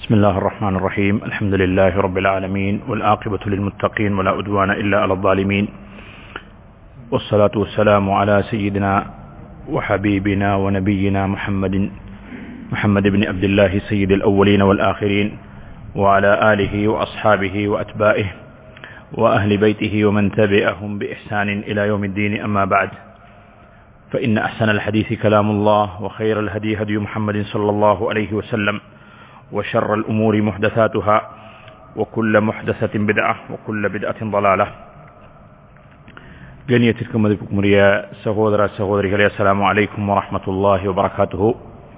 بسم الله الرحمن الرحيم الحمد لله رب العالمين والآقبة للمتقين ولا أدوان إلا على الظالمين والصلاة والسلام على سيدنا وحبيبنا ونبينا محمد محمد بن عبد الله سيد الأولين والآخرين وعلى آله وأصحابه وأتباعه وأهل بيته ومن تبعهم بإحسان إلى يوم الدين أما بعد فإن أحسن الحديث كلام الله وخير الهدي هدي محمد صلى الله عليه وسلم وشر الأمور محدثاتها وكل محدثة بدعة وكل بدعة ضلالة கண்ணியத்திற்கு மதிப்புக்குரிய சகோதர சகோதரிகளே அஸ்லாம் அலைக்கும் வரமத்துல்லாஹி வபரகாத்துஹு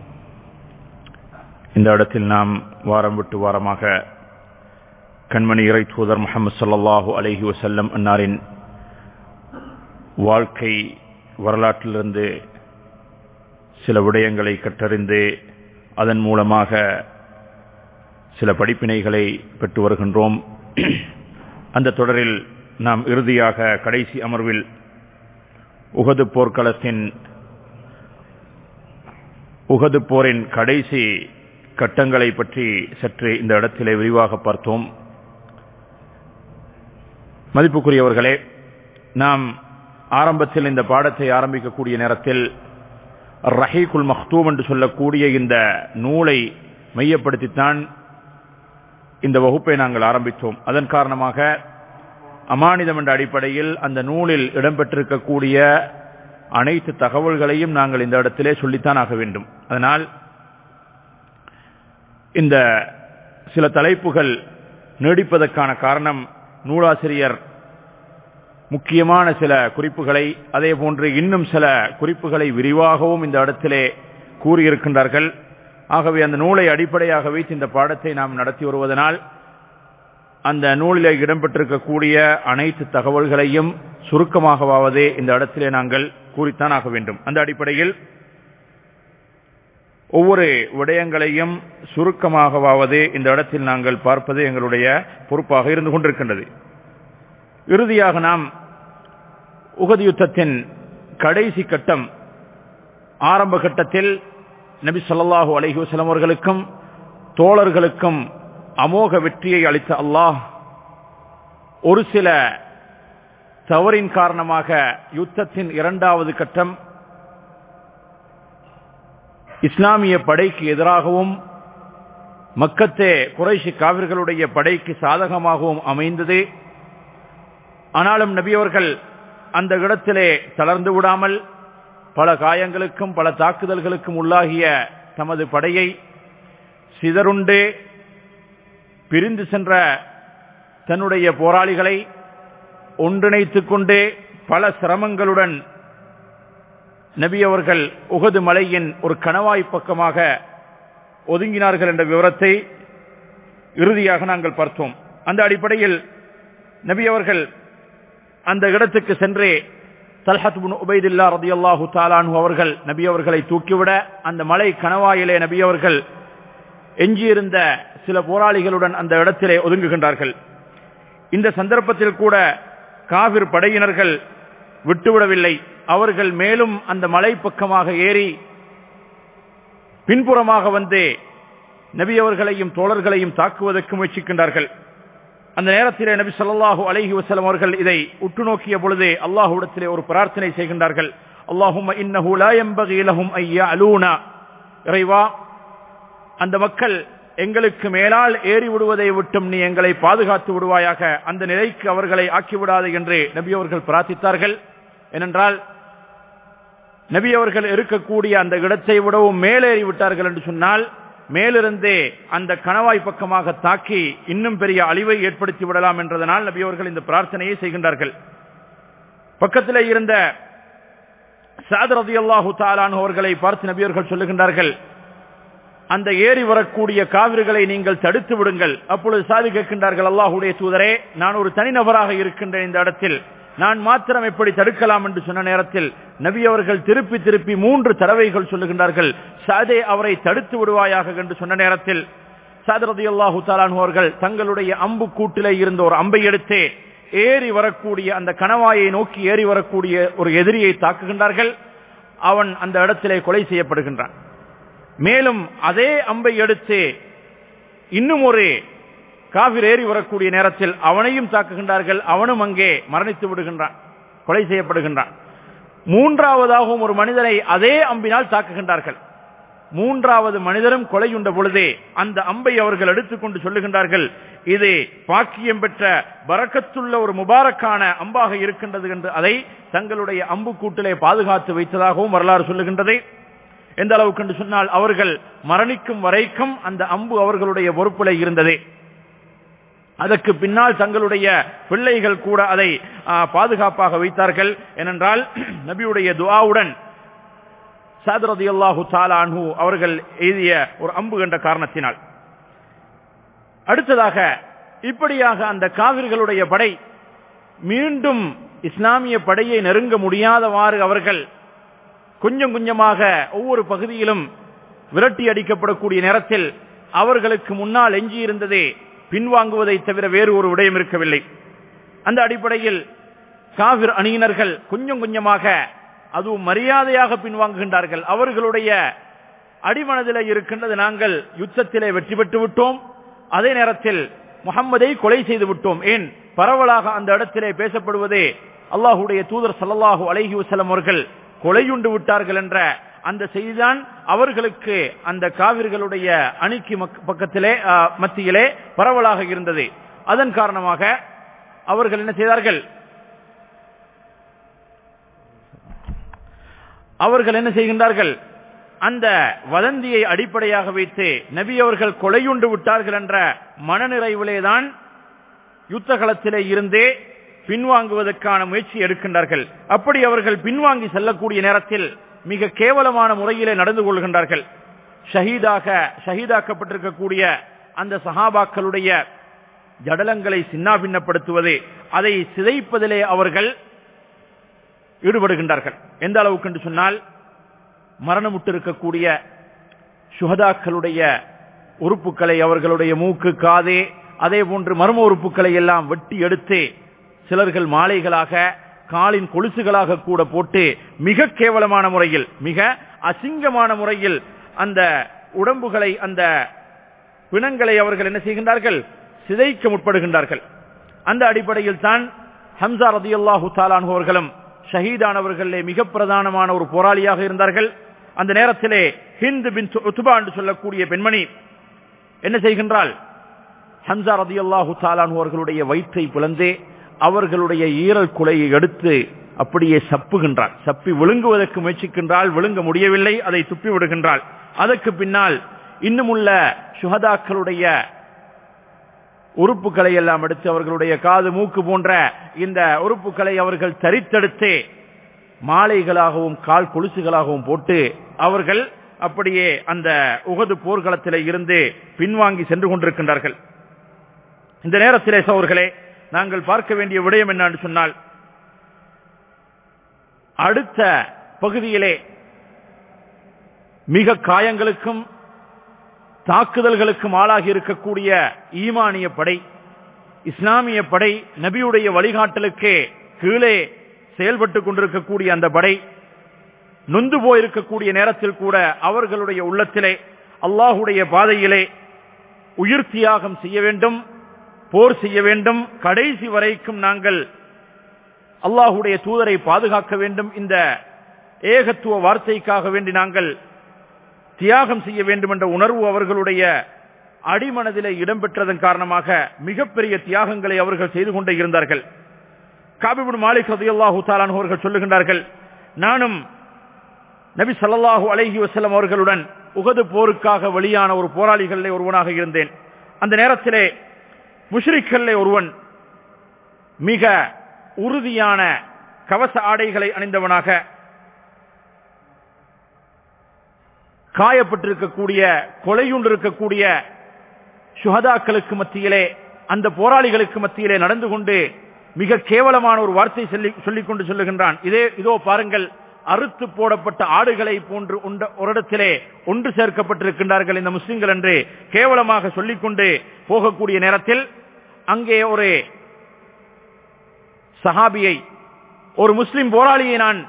இந்த இடத்தில் நாம் வாரம் விட்டு வாரமாக கண்மணி இறை தூதர் முகமது சல்லாஹூ அலஹி வசல்லம் அன்னாரின் வாழ்க்கை வரலாற்றிலிருந்து சில விடயங்களை கற்றறிந்து அதன் மூலமாக சில படிப்பினைகளை பெற்று வருகின்றோம் அந்த தொடரில் நாம் இறுதியாக கடைசி அமர்வில் உகது போர்க்களத்தின் உகது போரின் கடைசி கட்டங்களை பற்றி சற்று இந்த இடத்திலே விரிவாக பார்த்தோம் மதிப்புக்குரியவர்களே நாம் ஆரம்பத்தில் இந்த பாடத்தை ஆரம்பிக்கக்கூடிய நேரத்தில் ரஹீகுல் மஹ்தூம் என்று சொல்லக்கூடிய இந்த நூலை மையப்படுத்தித்தான் இந்த வகுப்பை நாங்கள் ஆரம்பித்தோம் அதன் காரணமாக அமானிதம் என்ற அடிப்படையில் அந்த நூலில் இடம்பெற்றிருக்கக்கூடிய அனைத்து தகவல்களையும் நாங்கள் இந்த இடத்திலே சொல்லித்தான் ஆக வேண்டும் அதனால் இந்த சில தலைப்புகள் நீடிப்பதற்கான காரணம் நூலாசிரியர் முக்கியமான சில குறிப்புகளை அதே போன்று இன்னும் சில குறிப்புகளை விரிவாகவும் இந்த இடத்திலே கூறியிருக்கின்றார்கள் ஆகவே அந்த நூலை அடிப்படையாக வைத்து இந்த பாடத்தை நாம் நடத்தி வருவதனால் அந்த நூலிலே இடம்பெற்றிருக்கக்கூடிய அனைத்து தகவல்களையும் சுருக்கமாகவாவதே இந்த இடத்திலே நாங்கள் கூறித்தான் ஆக வேண்டும் அந்த அடிப்படையில் ஒவ்வொரு விடயங்களையும் சுருக்கமாகவாவதே இந்த இடத்தில் நாங்கள் பார்ப்பது எங்களுடைய பொறுப்பாக இருந்து கொண்டிருக்கின்றது இறுதியாக நாம் உகது யுத்தத்தின் கடைசி கட்டம் ஆரம்ப கட்டத்தில் நபி சொல்லாஹூ அலஹி வசலம் அவர்களுக்கும் தோழர்களுக்கும் அமோக வெற்றியை அளித்த அல்லாஹ் ஒரு சில தவறின் காரணமாக யுத்தத்தின் இரண்டாவது கட்டம் இஸ்லாமிய படைக்கு எதிராகவும் மக்கத்தே குறைஷி காவிர்களுடைய படைக்கு சாதகமாகவும் அமைந்தது ஆனாலும் நபியவர்கள் அந்த இடத்திலே தளர்ந்து விடாமல் பல காயங்களுக்கும் பல தாக்குதல்களுக்கும் உள்ளாகிய தமது படையை சிதறுண்டு பிரிந்து சென்ற தன்னுடைய போராளிகளை ஒன்றிணைத்துக் கொண்டே பல சிரமங்களுடன் நபி அவர்கள் உகது மலையின் ஒரு கணவாய் பக்கமாக ஒதுங்கினார்கள் என்ற விவரத்தை இறுதியாக நாங்கள் பார்த்தோம் அந்த அடிப்படையில் நபி அவர்கள் அந்த இடத்துக்கு சென்றே தல்ஹத் உபைதில்லா ரதி அல்லாஹு தாலானு அவர்கள் நபி அவர்களை தூக்கிவிட அந்த மலை கணவாயிலே நபி அவர்கள் எஞ்சியிருந்த சில போராளிகளுடன் அந்த இடத்திலே ஒதுங்குகின்றார்கள் இந்த சந்தர்ப்பத்தில் கூட காவிர் படையினர்கள் விட்டுவிடவில்லை அவர்கள் மேலும் அந்த மலை பக்கமாக ஏறி பின்புறமாக வந்து நபி அவர்களையும் தோழர்களையும் தாக்குவதற்கு முயற்சிக்கின்றார்கள் அந்த நேரத்திலே நபி சொல்லாஹு அலஹி வசலம் அவர்கள் இதை உற்று நோக்கிய பொழுதே அல்லாஹுடத்திலே ஒரு பிரார்த்தனை செய்கின்றார்கள் அல்லாஹும் இன்னஹும் ஐயா அலூனா இறைவா அந்த மக்கள் எங்களுக்கு மேலால் ஏறி விடுவதை விட்டும் நீ எங்களை பாதுகாத்து விடுவாயாக அந்த நிலைக்கு அவர்களை ஆக்கிவிடாது என்று நபி அவர்கள் பிரார்த்தித்தார்கள் ஏனென்றால் நபி அவர்கள் இருக்கக்கூடிய அந்த இடத்தை விடவும் மேலேறி விட்டார்கள் என்று சொன்னால் மேலிருந்தே அந்த கணவாய் பக்கமாக தாக்கி இன்னும் பெரிய அழிவை ஏற்படுத்தி விடலாம் என்றதனால் நபி அவர்கள் இந்த பிரார்த்தனையை செய்கின்றார்கள் பக்கத்தில் இருந்த சாதரதி அல்லாஹு தாலான் அவர்களை பார்த்து நபி அவர்கள் சொல்லுகின்றார்கள் அந்த ஏறி வரக்கூடிய காவிர்களை நீங்கள் தடுத்து விடுங்கள் அப்பொழுது சாதி கேட்கின்றார்கள் அல்லாஹுடைய தூதரே நான் ஒரு தனிநபராக இருக்கின்றேன் இந்த இடத்தில் நான் மாத்திரம் எப்படி தடுக்கலாம் என்று சொன்ன நேரத்தில் நபி அவர்கள் திருப்பி திருப்பி மூன்று தடவைகள் சொல்லுகின்றார்கள் சாதே அவரை தடுத்து விடுவாயாக என்று சொன்ன நேரத்தில் சாதரதி அல்லாஹு தாலான் அவர்கள் தங்களுடைய அம்பு கூட்டிலே இருந்த ஒரு அம்பை எடுத்து ஏறி வரக்கூடிய அந்த கணவாயை நோக்கி ஏறி வரக்கூடிய ஒரு எதிரியை தாக்குகின்றார்கள் அவன் அந்த இடத்திலே கொலை செய்யப்படுகின்றான் மேலும் அதே அம்பை எடுத்து இன்னும் ஒரு காவிர் ஏறி வரக்கூடிய நேரத்தில் அவனையும் தாக்குகின்றார்கள் அவனும் அங்கே மரணித்து விடுகின்றான் கொலை செய்யப்படுகின்றான் மூன்றாவதாகவும் ஒரு மனிதனை அதே அம்பினால் தாக்குகின்றார்கள் மூன்றாவது மனிதரும் கொலையுண்ட பொழுதே அந்த அம்பை அவர்கள் எடுத்துக்கொண்டு சொல்லுகின்றார்கள் இது பாக்கியம் பெற்ற பறக்கத்துள்ள ஒரு முபாரக்கான அம்பாக இருக்கின்றது என்று அதை தங்களுடைய அம்பு கூட்டிலே பாதுகாத்து வைத்ததாகவும் வரலாறு சொல்லுகின்றது எந்த அளவுக்கு என்று சொன்னால் அவர்கள் மரணிக்கும் வரைக்கும் அந்த அம்பு அவர்களுடைய பொறுப்பிலே இருந்தது அதற்கு பின்னால் தங்களுடைய பிள்ளைகள் கூட அதை பாதுகாப்பாக வைத்தார்கள் ஏனென்றால் நபியுடைய துவாவுடன் சாதரதி அல்லாஹு தாலானு அவர்கள் எழுதிய ஒரு அம்பு என்ற காரணத்தினால் அடுத்ததாக இப்படியாக அந்த காவிர்களுடைய படை மீண்டும் இஸ்லாமிய படையை நெருங்க முடியாதவாறு அவர்கள் கொஞ்சம் கொஞ்சமாக ஒவ்வொரு பகுதியிலும் விரட்டி அடிக்கப்படக்கூடிய நேரத்தில் அவர்களுக்கு முன்னால் எஞ்சியிருந்ததே பின்வாங்குவதை தவிர வேறு ஒரு விடயம் இருக்கவில்லை அந்த அடிப்படையில் காவிர் அணியினர்கள் கொஞ்சம் கொஞ்சமாக அதுவும் மரியாதையாக பின்வாங்குகின்றார்கள் அவர்களுடைய அடிமனதில் இருக்கின்றது நாங்கள் யுத்தத்திலே வெற்றி பெற்று விட்டோம் அதே நேரத்தில் முகம்மதை கொலை செய்து விட்டோம் ஏன் பரவலாக அந்த இடத்திலே பேசப்படுவதே அல்லாஹுடைய தூதர் சல்லாஹூ அலஹி வசலம் அவர்கள் கொலையுண்டு விட்டார்கள் என்ற அந்த செய்திதான் அவர்களுக்கு அந்த காவிர்களுடைய அணிக்கு பக்கத்திலே மத்தியிலே பரவலாக இருந்தது அதன் காரணமாக அவர்கள் என்ன செய்தார்கள் அவர்கள் என்ன செய்கின்றார்கள் அந்த வதந்தியை அடிப்படையாக வைத்து நபி அவர்கள் கொலையுண்டு விட்டார்கள் என்ற மனநிறைவிலேதான் யுத்த களத்திலே இருந்தே பின்வாங்குவதற்கான முயற்சி எடுக்கின்றார்கள் அப்படி அவர்கள் பின்வாங்கி செல்லக்கூடிய நேரத்தில் மிக கேவலமான முறையிலே நடந்து கொள்கின்றார்கள் ஷஹீதாக ஷஹீதாக்கப்பட்டிருக்கக்கூடிய அந்த சஹாபாக்களுடைய ஜடலங்களை சின்னாபின்னப்படுத்துவது அதை சிதைப்பதிலே அவர்கள் ஈடுபடுகின்றார்கள் எந்த அளவுக்கு என்று சொன்னால் மரணமுட்டு இருக்கக்கூடிய சுகதாக்களுடைய உறுப்புகளை அவர்களுடைய மூக்கு காதே அதே போன்று மர்ம உறுப்புகளை எல்லாம் வெட்டி எடுத்து சிலர்கள் மாலைகளாக காலின் கொலுசுகளாக கூட போட்டு மிக கேவலமான முறையில் மிக அசிங்கமான முறையில் அந்த உடம்புகளை அந்த பிணங்களை அவர்கள் என்ன செய்கின்றார்கள் சிதைக்க முற்படுகின்றார்கள் அந்த அடிப்படையில் தான் ஹம்சா ரதி அல்லாஹு தாலான் அவர்களும் ஷஹீதானவர்களே மிக பிரதானமான ஒரு போராளியாக இருந்தார்கள் அந்த நேரத்திலே ஹிந்து பின் உத்துபா என்று சொல்லக்கூடிய பெண்மணி என்ன செய்கின்றால் ஹம்சா ரதி அல்லாஹு தாலான் அவர்களுடைய வயிற்றை பிளந்தே அவர்களுடைய ஈரல் குலையை எடுத்து அப்படியே சப்புகின்றாள் சப்பி விழுங்குவதற்கு முயற்சிக்கின்றால் விழுங்க முடியவில்லை அதை துப்பி விடுகின்றாள் அதற்கு பின்னால் இன்னுமுள்ள சுகதாக்களுடைய உறுப்புகளை எல்லாம் எடுத்து அவர்களுடைய காது மூக்கு போன்ற இந்த உறுப்புகளை அவர்கள் தரித்தெடுத்து மாலைகளாகவும் கால் கொலுசுகளாகவும் போட்டு அவர்கள் அப்படியே அந்த உகது போர்க்களத்திலே இருந்து பின்வாங்கி சென்று கொண்டிருக்கின்றார்கள் இந்த நேரத்திலே சோர்களே நாங்கள் பார்க்க வேண்டிய விடயம் என்னன்னு சொன்னால் அடுத்த பகுதியிலே மிக காயங்களுக்கும் தாக்குதல்களுக்கும் ஆளாகி இருக்கக்கூடிய ஈமானிய படை இஸ்லாமிய படை நபியுடைய வழிகாட்டலுக்கு கீழே செயல்பட்டுக் கொண்டிருக்கக்கூடிய அந்த படை நொந்து போயிருக்கக்கூடிய நேரத்தில் கூட அவர்களுடைய உள்ளத்திலே அல்லாஹுடைய பாதையிலே உயிர் தியாகம் செய்ய வேண்டும் போர் செய்ய வேண்டும் கடைசி வரைக்கும் நாங்கள் அல்லாஹுடைய தூதரை பாதுகாக்க வேண்டும் இந்த ஏகத்துவ வார்த்தைக்காக வேண்டி நாங்கள் தியாகம் செய்ய வேண்டும் என்ற உணர்வு அவர்களுடைய அடிமனதிலே இடம்பெற்றதன் காரணமாக மிகப்பெரிய தியாகங்களை அவர்கள் செய்து கொண்டே இருந்தார்கள் காபிபின் மாலிக் ரதியல்லாஹு தாலான் அவர்கள் சொல்லுகின்றார்கள் நானும் நபி சல்லாஹூ அலஹி வசலம் அவர்களுடன் உகது போருக்காக வெளியான ஒரு போராளிகளிலே ஒருவனாக இருந்தேன் அந்த நேரத்திலே முஷ்ரிக்கல்லே ஒருவன் மிக உறுதியான கவச ஆடைகளை அணிந்தவனாக காயப்பட்டிருக்கக்கூடிய கொலையுண்டிருக்கக்கூடிய சுகதாக்களுக்கு மத்தியிலே அந்த போராளிகளுக்கு மத்தியிலே நடந்து கொண்டு மிக கேவலமான ஒரு வார்த்தை சொல்லி சொல்லிக் கொண்டு சொல்லுகின்றான் இதே இதோ பாருங்கள் அறுத்து போடப்பட்ட ஆடுகளை போன்று ஒரு இடத்திலே ஒன்று சேர்க்கப்பட்டிருக்கின்றார்கள் இந்த முஸ்லிம்கள் என்று கேவலமாக சொல்லிக்கொண்டு போகக்கூடிய நேரத்தில் அங்கே ஒரு சஹாபியை ஒரு முஸ்லிம் போராளியை நான்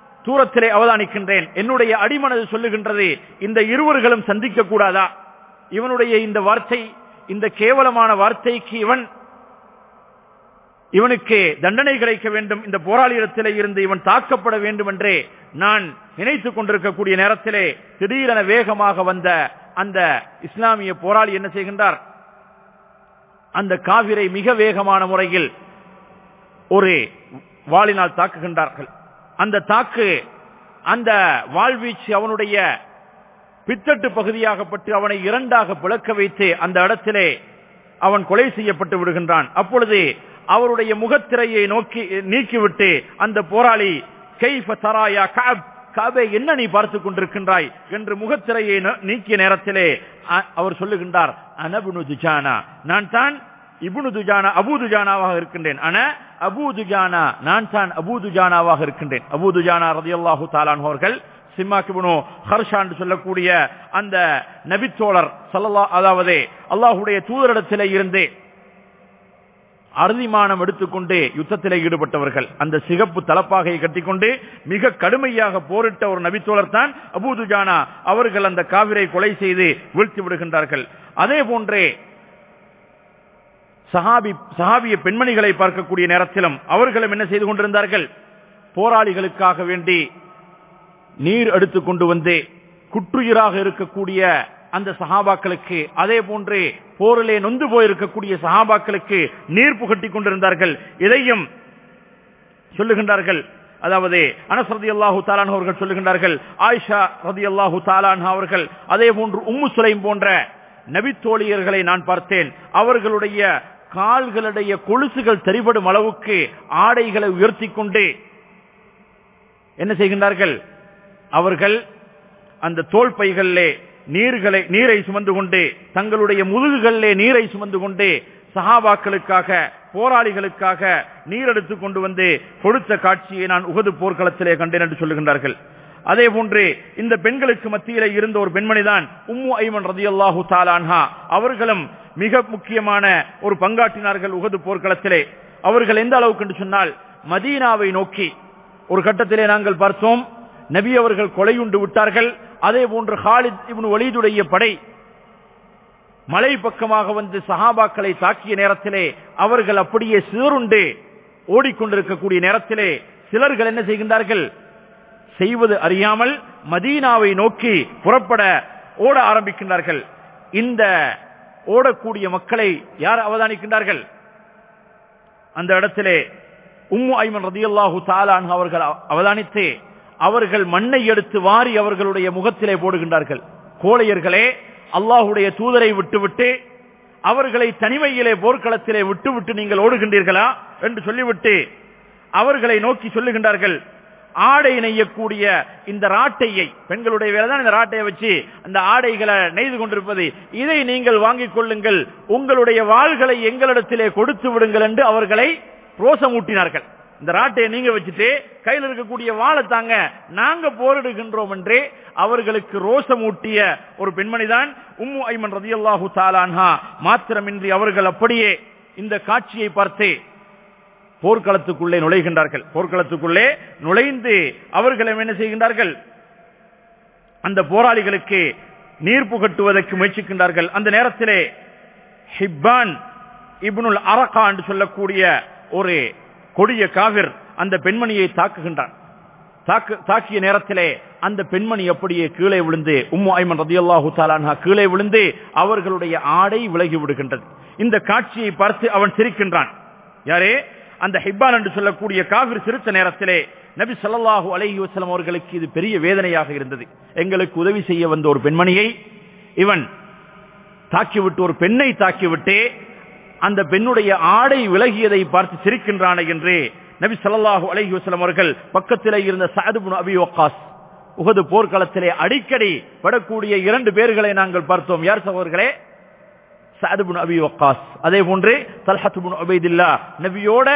தூரத்திலே அவதானிக்கின்றேன் என்னுடைய அடிமனது சொல்லுகின்றது இந்த இருவர்களும் சந்திக்க கூடாதா இவனுடைய இந்த வார்த்தை இந்த கேவலமான வார்த்தைக்கு இவன் இவனுக்கு தண்டனை கிடைக்க வேண்டும் இந்த போராளியிடத்திலே இருந்து இவன் தாக்கப்பட வேண்டும் என்றே நான் நினைத்துக் கொண்டிருக்கக்கூடிய நேரத்திலே திடீரென வேகமாக வந்த அந்த இஸ்லாமிய போராளி என்ன செய்கின்றார் அந்த காவிரை மிக வேகமான முறையில் ஒரு வாளினால் தாக்குகின்றார்கள் அந்த தாக்கு அந்த வாழ்வீச்சு அவனுடைய பித்தட்டு பகுதியாகப்பட்டு அவனை இரண்டாக பிளக்க வைத்து அந்த இடத்திலே அவன் கொலை செய்யப்பட்டு விடுகின்றான் அப்பொழுது அவருடைய முகத்திரையை நோக்கி நீக்கிவிட்டு அந்த போராளி கைஃப தராயா காப் காபே என்ன நீ பார்த்துக் கொண்டிருக்கின்றாய் என்று முகத்திரையை நீக்கிய நேரத்திலே அவர் சொல்லுகின்றார் அனபுனு துஜானா நான் தான் இபுனு துஜானா அபு துஜானாவாக இருக்கின்றேன் ஆனா அபு துஜானா நான் தான் அபு துஜானாவாக இருக்கின்றேன் அபு துஜானா ரதியல்லாஹு தாலான் அவர்கள் சிம்மாக்கிபுனு ஹர்ஷான் சொல்லக்கூடிய அந்த நபித்தோழர் சல்லா அதாவது அல்லாஹுடைய தூதரிடத்திலே இருந்து அறுதிமானம் எடுத்துக்கொண்டு யுத்தத்திலே ஈடுபட்டவர்கள் அந்த சிகப்பு தலப்பாகையை கட்டிக்கொண்டு மிக கடுமையாக போரிட்ட ஒரு நபித்தோழர் தான் அபூதுஜானா அவர்கள் அந்த காவிரை கொலை செய்து வீழ்த்தி விடுகின்றார்கள் அதே போன்றே சஹாபி சஹாபிய பெண்மணிகளை பார்க்கக்கூடிய நேரத்திலும் அவர்களும் என்ன செய்து கொண்டிருந்தார்கள் போராளிகளுக்காக வேண்டி நீர் எடுத்து கொண்டு வந்து குற்றுயிராக இருக்கக்கூடிய அந்த சஹாபாக்களுக்கு அதே போன்று போரிலே நொந்து போயிருக்கக்கூடிய சஹாபாக்களுக்கு நீர் புகட்டி கொண்டிருந்தார்கள் இதையும் சொல்லுகின்றார்கள் அதாவது அனஸ் ரதி அல்லாஹு தாலான் அவர்கள் சொல்லுகின்றார்கள் ஆயிஷா ரதி அல்லாஹு தாலான் அவர்கள் அதே போன்று உம்மு சுலைம் போன்ற நபித்தோழியர்களை நான் பார்த்தேன் அவர்களுடைய கால்களுடைய கொலுசுகள் தெரிபடும் அளவுக்கு ஆடைகளை உயர்த்தி கொண்டு என்ன செய்கின்றார்கள் அவர்கள் அந்த தோல் பைகளிலே நீர்களை நீரை சுமந்து கொண்டு தங்களுடைய முதுகுகளிலே நீரை சுமந்து கொண்டு சஹாபாக்களுக்காக போராளிகளுக்காக நீர் எடுத்துக் கொண்டு வந்து கொடுத்த காட்சியை நான் உகது போர்க்களத்திலே கண்டேன் என்று சொல்லுகின்றார்கள் அதே போன்று இந்த பெண்களுக்கு மத்தியிலே இருந்த ஒரு பெண்மணிதான் உம்மு ஐமன் ரதி அல்லாஹு தாலான்ஹா அவர்களும் மிக முக்கியமான ஒரு பங்காற்றினார்கள் உகது போர்க்களத்திலே அவர்கள் எந்த அளவுக்கு என்று சொன்னால் மதீனாவை நோக்கி ஒரு கட்டத்திலே நாங்கள் பார்த்தோம் நபி அவர்கள் கொலையுண்டு விட்டார்கள் அதே போன்று ஹாலித் இவன் ஒலிதுடைய படை மலை பக்கமாக வந்து சஹாபாக்களை தாக்கிய நேரத்திலே அவர்கள் அப்படியே சிதறுண்டு ஓடிக்கொண்டிருக்கக்கூடிய நேரத்திலே சிலர்கள் என்ன செய்கின்றார்கள் செய்வது அறியாமல் மதீனாவை நோக்கி புறப்பட ஓட ஆரம்பிக்கின்றார்கள் இந்த ஓடக்கூடிய மக்களை யார் அவதானிக்கின்றார்கள் அந்த இடத்திலே உம்மு ஐமன் ரதியல்லாஹு தாலான் அவர்கள் அவதானித்து அவர்கள் மண்ணை எடுத்து வாரி அவர்களுடைய முகத்திலே போடுகின்றார்கள் கோழையர்களே அல்லாஹுடைய தூதரை விட்டுவிட்டு அவர்களை தனிமையிலே போர்க்களத்திலே விட்டுவிட்டு நீங்கள் ஓடுகின்றீர்களா என்று சொல்லிவிட்டு அவர்களை நோக்கி சொல்லுகின்றார்கள் ஆடை நெய்யக்கூடிய இந்த ராட்டையை பெண்களுடைய வேலைதான் இந்த ராட்டையை வச்சு அந்த ஆடைகளை நெய்து கொண்டிருப்பது இதை நீங்கள் வாங்கிக் கொள்ளுங்கள் உங்களுடைய வாள்களை எங்களிடத்திலே கொடுத்து விடுங்கள் என்று அவர்களை ரோசமூட்டினார்கள் இந்த ராட்டையை நீங்க வச்சுட்டு கையில் இருக்கக்கூடிய வாழை தாங்க நாங்க போரிடுகின்றோம் என்றே அவர்களுக்கு ரோசமூட்டிய ஒரு பெண்மணிதான் உம்மு ஐமன் ரதி அல்லாஹு தாலான்ஹா மாத்திரமின்றி அவர்கள் அப்படியே இந்த காட்சியை பார்த்து போர்க்களத்துக்குள்ளே நுழைகின்றார்கள் போர்க்களத்துக்குள்ளே நுழைந்து அவர்கள் என்ன செய்கின்றார்கள் அந்த போராளிகளுக்கு நீர் புகட்டுவதற்கு முயற்சிக்கின்றார்கள் அந்த நேரத்திலே ஹிப்பான் இப்னுல் அரகா என்று சொல்லக்கூடிய ஒரு கொடிய காவிர் அந்த பெண்மணியை தாக்குகின்றான் தாக்கிய நேரத்திலே அந்த பெண்மணி அப்படியே கீழே விழுந்து உம்மு ஐமன் ரதியல்லாஹு தாலான்ஹா கீழே விழுந்து அவர்களுடைய ஆடை விலகி விடுகின்றது இந்த காட்சியை பார்த்து அவன் சிரிக்கின்றான் யாரே அந்த ஹிப்பான் என்று சொல்லக்கூடிய காவிர் சிரித்த நேரத்திலே நபி ஸல்லல்லாஹு அலைஹி வஸல்லம் அவர்களுக்கு இது பெரிய வேதனையாக இருந்தது எங்களுக்கு உதவி செய்ய வந்த ஒரு பெண்மணியை இவன் தாக்கிவிட்டு ஒரு பெண்ணை தாக்கிவிட்டு அந்த பெண்ணுடைய ஆடை விலகியதை பார்த்து சிரிக்கின்றான என்று நபி ஸல்லல்லாஹு அலைஹி வஸல்லம் அவர்கள் பக்கத்திலே இருந்த Saad ibn Abi Waqqas Uhud போர்க்களத்திலே அடிக்கடி படக்கூடிய இரண்டு பேர்களை நாங்கள் பார்த்தோம் யார் சகோதரர்களே சஅத் இப்னு அபி வக்காஸ் அதே போன்று தல்ஹத் இப்னு உபைதில்லா நபியோட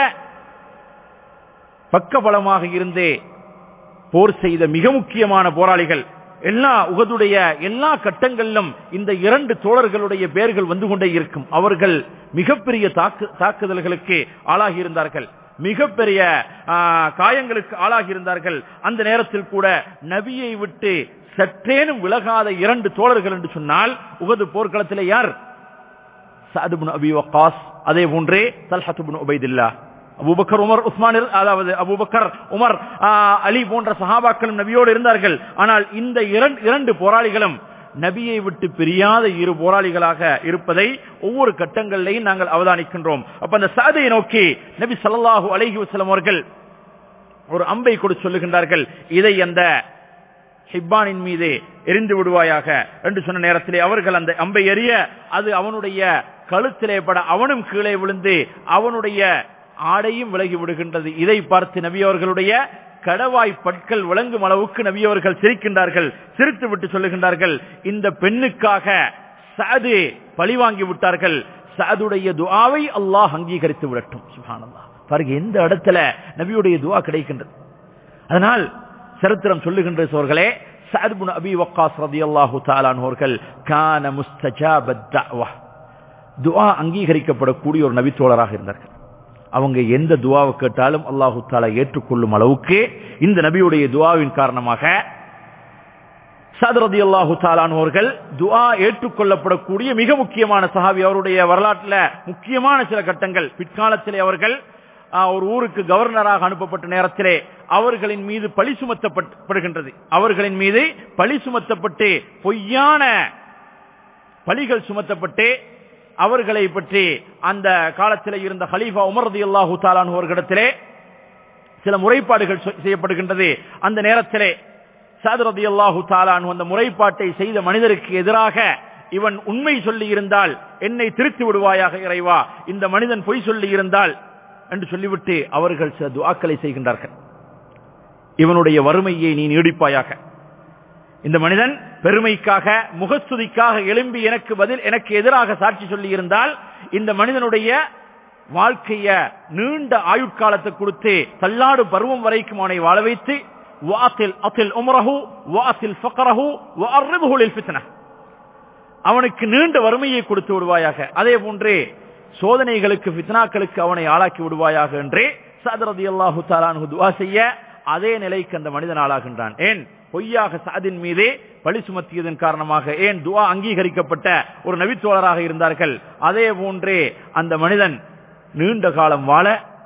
பக்கபலமாக இருந்து போர் செய்த மிக முக்கியமான போராளிகள் எல்லா உகதுடைய எல்லா கட்டங்களிலும் இந்த இரண்டு தோழர்களுடைய பெயர்கள் வந்து கொண்டே இருக்கும் அவர்கள் மிகப்பெரிய தாக்கு தாக்குதல்களுக்கு ஆளாகி இருந்தார்கள் மிகப்பெரிய ஆ, காயங்களுக்கு ஆளாகி இருந்தார்கள் அந்த நேரத்தில் கூட நபியை விட்டு சற்றேனும் விலகாத இரண்டு தோழர்கள் என்று சொன்னால் உகது போர்க்களத்திலே யார் சஅத் இப்னு அபி வக்காஸ் அதே போன்றே Talhah ibn Ubaidullah Abu Bakr Umar Usman இரு- அதாவது அபூபக்கர் உமர் ஆ, அலி போன்ற சஹாபாக்களும் நபியோடு இருந்தார்கள் ஆனால் இந்த இரண்டு இரண்டு போராளிகளும் நபியை விட்டு பிரியாத இரு போராளிகளாக இருப்பதை ஒவ்வொரு கட்டங்களிலையும் நாங்கள் அவதானிக்கின்றோம் அப்ப அந்த சாதையை நோக்கி நபி ஸல்லல்லாஹு அலைஹி வஸல்லம் அவர்கள் ஒரு அம்பை கொடுத்து சொல்லுகின்றார்கள் இதை அந்த ஹிப்பானின் மீது எரிந்து விடுவாயாக என்று சொன்ன நேரத்திலே அவர்கள் அந்த அம்பை எறிய அது அவனுடைய கழுத்திலே பட அவனும் கீழே விழுந்து அவனுடைய ஆடையும் விலகி விடுகின்றது இதை பார்த்து நபி அவர்களுடைய கடவாய் பற்கள் விளங்கும் அளவுக்கு நபி அவர்கள் சிரிக்கின்றார்கள் சிரித்து விட்டு சொல்லுகின்றார்கள் இந்த பெண்ணுக்காக சாது பழிவாங்கி விட்டார்கள் சாதுடைய துஆவை அல்லாஹ் அங்கீகரித்து விடட்டும் சுப்ஹானல்லாஹ் பாருங்க எந்த இடத்துல நபியுடைய துஆ கிடைக்கின்றது அதனால் சரித்திரம் சொல்லுகின்ற சோர்களே சஅத்புன் அபி வக்காஸ் ரதியல்லாஹு தஆலான் அவர்கள் கான முஸ்தஜாபத் தஅவா துஆ அங்கீகரிக்கப்படக்கூடிய ஒரு நபித்தோழராக இருந்தார்கள் அவங்க எந்த துஆவை கேட்டாலும் அல்லாஹு தஆலா ஏற்றுக்கொள்ளும் அளவுக்கு இந்த நபியுடைய துஆவின் காரணமாக சதரதி அல்லாஹு அவர்கள் துஆ ஏற்றுக்கொள்ளப்படக்கூடிய மிக முக்கியமான சஹாபி அவருடைய வரலாற்றில் முக்கியமான சில கட்டங்கள் பிற்காலத்திலே அவர்கள் ஆ, ஒரு ஊருக்கு கவர்னராக அனுப்பப்பட்ட நேரத்திலே அவர்களின் மீது பழி சுமத்தப்படுகின்றது அவர்களின் மீது பழி சுமத்தப்பட்டு பொய்யான பழிகள் சுமத்தப்பட்டு அவர்களை பற்றி அந்த காலத்தில் இருந்த ஹலீஃபா உமர் ரதி அல்லாஹு தாலான் அவர்களிடத்திலே சில முறைப்பாடுகள் சொ- செய்யப்படுகின்றது அந்த நேரத்திலே சாதரதி அல்லாஹு தாலான் அந்த முறைப்பாட்டை செய்த மனிதருக்கு எதிராக இவன் உண்மை சொல்லி இருந்தால் என்னை திருத்தி விடுவாயாக இறைவா இந்த மனிதன் பொய் சொல்லி இருந்தால் என்று சொல்லிவிட்டு அவர்கள் சில துஆக்களை செய்கின்றார்கள் இவனுடைய வறுமையை நீ நீடிப்பாயாக இந்த மனிதன் பெருமைக்காக முகஸ்துதிக்காக எழும்பி எனக்கு பதில் எனக்கு எதிராக சாட்சி சொல்லி இருந்தால் இந்த மனிதனுடைய வாழ்க்கைய நீண்ட ஆயுட்காலத்தை கொடுத்து தள்ளாடு பருவம் வரைக்கும் அவனை வாழ வைத்து வாத்தில் அத்தில் உமரஹு வாத்தில் ஃபக்கரஹு வஅர்ரிபுஹு லில் ஃபித்னா அவனுக்கு நீண்ட வறுமையை கொடுத்து விடுவாயாக அதே போன்றே சோதனைகளுக்கு ஃபித்னாக்களுக்கு அவனை ஆளாக்கி விடுவாயாக என்றே சாதரதி அல்லாஹு தாலானு துவா செய்ய அதே நிலைக்கு அந்த மனிதன் ஆளாகின்றான் ஏன் பொய்யாக சாதின் மீதே பழி சுமத்தியதன் காரணமாக ஏன் துவா அங்கீகரிக்கப்பட்ட ஒரு நபித்தோழராக இருந்தார்கள் அதே போன்றே அந்த மனிதன் நீண்ட காலம் வாழ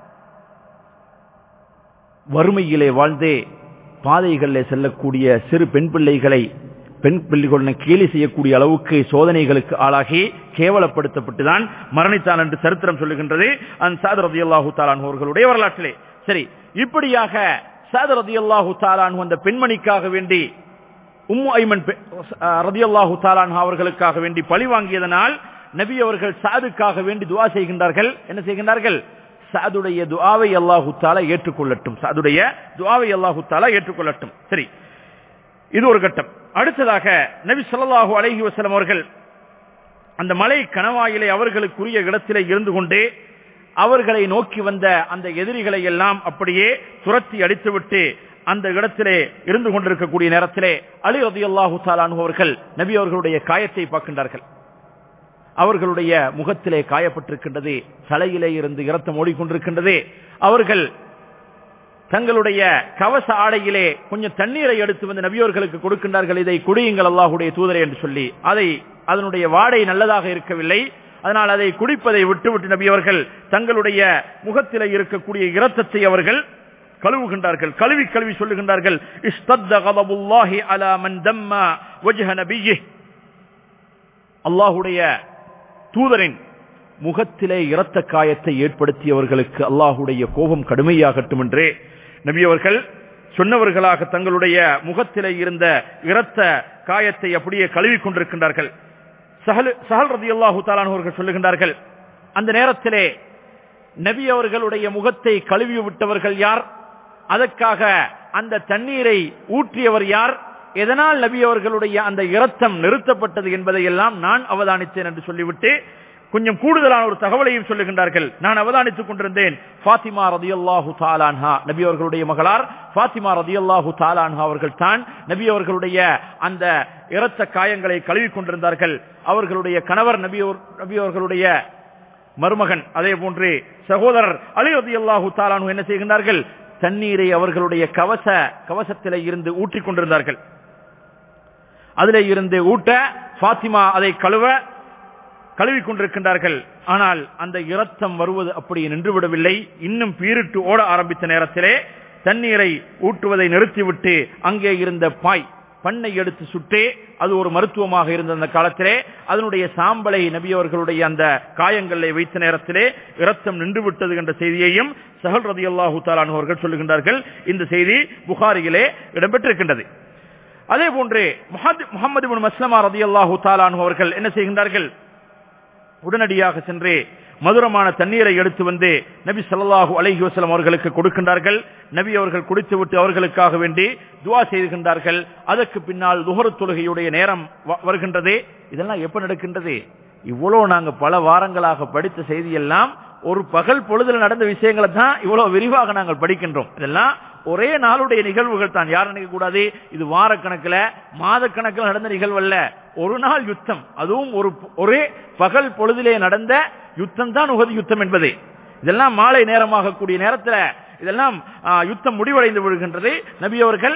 வறுமையிலே வாழ்ந்தே பாதைகளிலே செல்லக்கூடிய சிறு பெண் பிள்ளைகளை பெண் பிள்ளைகளுடன் கேலி செய்யக்கூடிய அளவுக்கு சோதனைகளுக்கு ஆளாகி கேவலப்படுத்தப்பட்டுதான் மரணித்தான் என்று சரித்திரம் சொல்லுகின்றது அந்த சாதர் ரதி அல்லாஹூ தாலான் அவர்களுடைய வரலாற்றிலே சரி இப்படியாக சாதர் ரதி அல்லாஹூ தாலான் அந்த பெண்மணிக்காக வேண்டி உம்மு ஐமன் ரதி அல்லாஹூ தாலான் அவர்களுக்காக வேண்டி பழி வாங்கியதனால் நபி அவர்கள் சாதுக்காக வேண்டி துவா செய்கின்றார்கள் என்ன செய்கின்றார்கள் சாதுடைய துஆவை அல்லாஹு தாலா ஏற்றுக்கொள்ளட்டும் சாதுடைய துஆவை அல்லாஹு தாலா ஏற்றுக்கொள்ளட்டும் சரி இது ஒரு கட்டம் அடுத்ததாக நபி ஸல்லல்லாஹு அலைஹி வஸல்லம் அவர்கள் அந்த மலை கணவாயிலே அவர்களுக்குரிய இடத்திலே இருந்து கொண்டே அவர்களை நோக்கி வந்த அந்த எதிரிகளை எல்லாம் அப்படியே துரத்தி அடித்துவிட்டு அந்த இடத்திலே இருந்து கொண்டிருக்கக்கூடிய நேரத்திலே அலி ரதியல்லாஹு தாலானு அவர்கள் நபி அவர்களுடைய காயத்தை பார்க்கின்றார்கள் அவர்களுடைய முகத்திலே காயப்பட்டிருக்கின்றது தலையிலே இருந்து இரத்தம் ஓடிக்கொண்டிருக்கின்றது அவர்கள் தங்களுடைய கவச ஆடையிலே கொஞ்சம் தண்ணீரை எடுத்து வந்து நபியோர்களுக்கு கொடுக்கின்றார்கள் இதை குடியுங்கள் அல்லாஹுடைய தூதரை என்று சொல்லி அதை அதனுடைய வாடை நல்லதாக இருக்கவில்லை அதனால் அதை குடிப்பதை விட்டுவிட்டு நபியவர்கள் தங்களுடைய முகத்திலே இருக்கக்கூடிய இரத்தத்தை அவர்கள் கழுவுகின்றார்கள் கழுவி கழுவி சொல்லுகின்றார்கள் இஸ்தத்த கதபுல்லாஹி அலா மன் தம்ம வஜ்ஹ நபிய்யி அல்லாஹுடைய தூதரின் முகத்திலே இரத்த காயத்தை ஏற்படுத்தியவர்களுக்கு அல்லாஹுடைய கோபம் கடுமையாகட்டும் என்றே நபியவர்கள் சொன்னவர்களாக தங்களுடைய முகத்திலே இருந்த இரத்த காயத்தை அப்படியே கழுவி கொண்டிருக்கின்றார்கள் சஹல் சஹல் ரதி அல்லாஹு அவர்கள் சொல்லுகின்றார்கள் அந்த நேரத்திலே நபி அவர்களுடைய முகத்தை கழுவி விட்டவர்கள் யார் அதற்காக அந்த தண்ணீரை ஊற்றியவர் யார் எதனால் நபி அவர்களுடைய அந்த இரத்தம் நிறுத்தப்பட்டது என்பதை எல்லாம் நான் அவதானித்தேன் என்று சொல்லிவிட்டு கொஞ்சம் கூடுதலான ஒரு தகவலையும் சொல்லுகின்றார்கள் நான் அவதானித்துக் கொண்டிருந்தேன் ஃபாத்திமா ரதியல்லாஹு தாலான்ஹா நபி அவர்களுடைய மகளார் ஃபாத்திமா ரதியல்லாஹு தாலான்ஹா அவர்கள் தான் நபி அவர்களுடைய அந்த இரத்த காயங்களை கழுவி கொண்டிருந்தார்கள் அவர்களுடைய கணவர் நபி நபி அவர்களுடைய மருமகன் அதே போன்று சகோதரர் அலிரதி அல்லாஹு தாலானு என்ன செய்கின்றார்கள் தண்ணீரை அவர்களுடைய கவச கவசத்திலே இருந்து ஊற்றிக் கொண்டிருந்தார்கள் அதிலே இருந்து ஊட்ட பாத்திமா அதை கழுவ கழுவிக் கொண்டிருக்கின்றார்கள் ஆனால் அந்த இரத்தம் வருவது அப்படி நின்றுவிடவில்லை இன்னும் பீரிட்டு ஓட ஆரம்பித்த நேரத்திலே தண்ணீரை ஊட்டுவதை நிறுத்திவிட்டு அங்கே இருந்த பாய் பண்ணை எடுத்து சுட்டே அது ஒரு மருத்துவமாக இருந்த அந்த காலத்திலே அதனுடைய சாம்பலை நபியவர்களுடைய அந்த காயங்களை வைத்த நேரத்திலே இரத்தம் நின்று விட்டது என்ற செய்தியையும் சஹல் ரதி அல்லாஹு அவர்கள் சொல்லுகின்றார்கள் இந்த செய்தி புகாரியிலே இடம்பெற்றிருக்கின்றது அதே போன்று முகமது பின் மஸ்லமா ரதி அல்லாஹு தாலானு அவர்கள் என்ன செய்கின்றார்கள் உடனடியாக சென்று மதுரமான தண்ணீரை எடுத்து வந்து நபி ஸல்லல்லாஹு அலைஹி வஸல்லம் அவர்களுக்கு கொடுக்கின்றார்கள் நபி அவர்கள் குடித்துவிட்டு அவர்களுக்காக வேண்டி துவா செய்கின்றார்கள் அதற்கு பின்னால் துஹர் தொழுகையுடைய நேரம் வ- வருகின்றது இதெல்லாம் எப்ப நடக்கின்றது இவ்வளவு நாங்க பல வாரங்களாக படித்த செய்தி எல்லாம் ஒரு பகல் பொழுதுல நடந்த விஷயங்களை தான் இவ்வளவு விரிவாக நாங்கள் படிக்கின்றோம் இதெல்லாம் ஒரே நாளுடைய நிகழ்வுகள் தான் யார் நினைக்க கூடாது இது வாரக்கணக்கில் மாதக்கணக்கில் நடந்த நிகழ்வு அல்ல ஒரு நாள் யுத்தம் அதுவும் ஒரு ஒரே பகல் பொழுதிலே நடந்த யுத்தம் தான் உகது யுத்தம் என்பது இதெல்லாம் மாலை நேரமாக கூடிய நேரத்தில் இதெல்லாம் ஆ, யுத்தம் முடிவடைந்து விடுகின்றது நபி அவர்கள்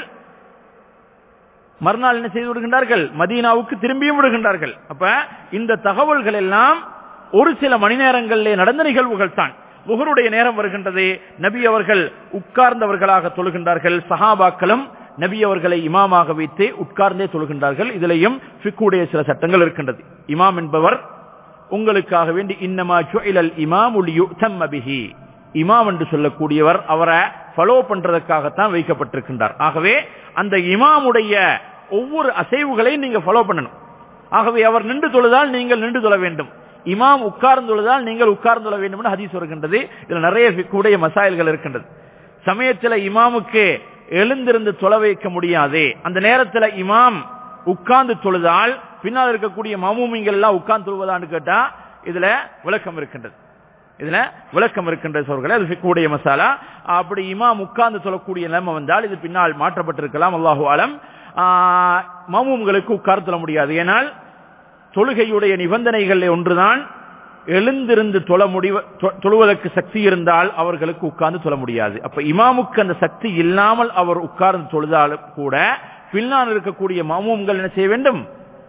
மறுநாள் என்ன செய்து விடுகின்றார்கள் மதீனாவுக்கு திரும்பியும் விடுகின்றார்கள் அப்ப இந்த தகவல்கள் எல்லாம் ஒரு சில மணி நேரங்களிலே நடந்த நிகழ்வுகள் தான் முகருடைய நேரம் வருகின்றது நபி அவர்கள் உட்கார்ந்தவர்களாக தொழுகின்றார்கள் சஹாபாக்களும் நபி அவர்களை இமாமாக வைத்து உட்கார்ந்தே தொழுகின்றார்கள் இதிலையும் ஃபிக்குடைய சில சட்டங்கள் இருக்கின்றது இமாம் என்பவர் உங்களுக்காக வேண்டி இன்னமா ஜுஇலல் இமாமுல் யுத்தம்ம பிஹி இமாம் என்று சொல்லக்கூடியவர் அவரை ஃபாலோ பண்றதுக்காகத்தான் வைக்கப்பட்டிருக்கின்றார் ஆகவே அந்த இமாமுடைய ஒவ்வொரு அசைவுகளையும் நீங்க ஃபாலோ பண்ணணும் ஆகவே அவர் நின்று தொழுதால் நீங்கள் நின்று தொழ வேண்டும் இமாம் உட்கார்ந்து தொழுதால் நீங்கள் உட்கார்ந்து தொழ வேண்டும் என்று ஹதீஸ் வருகின்றது இதுல நிறைய ஃபிக்குடைய மசாயல்கள் இருக்கின்றது சமயத்தில் இமாமுக்கு எழுந்திருந்து தொழ வைக்க முடியாது அந்த நேரத்தில் இமாம் உட்கார்ந்து தொழுதால் பின்னால் இருக்கக்கூடிய மாமூமிங்கள் எல்லாம் உட்கார்ந்து தொழுவதான்னு கேட்டா இதுல விளக்கம் இருக்கின்றது இதுல விளக்கம் இருக்கின்ற சோர்களே அது ஃபிக்குடைய மசாலா அப்படி இமாம் உட்கார்ந்து சொல்லக்கூடிய நிலைமை வந்தால் இது பின்னால் மாற்றப்பட்டிருக்கலாம் அல்லாஹு ஆலம் மாமூம்களுக்கு உட்கார்ந்து தொழ முடியாது ஏனால் தொழுகையுடைய நிபந்தனைகள் ஒன்றுதான் எழுந்திருந்து தொழ முடிவ தொ- தொழுவதற்கு சக்தி இருந்தால் அவர்களுக்கு உட்கார்ந்து தொழ முடியாது அப்ப இமாமுக்கு அந்த சக்தி இல்லாமல் அவர் உட்கார்ந்து தொழுதாலும் கூட பின்னால் இருக்கக்கூடிய மாமூம்கள் என்ன செய்ய வேண்டும்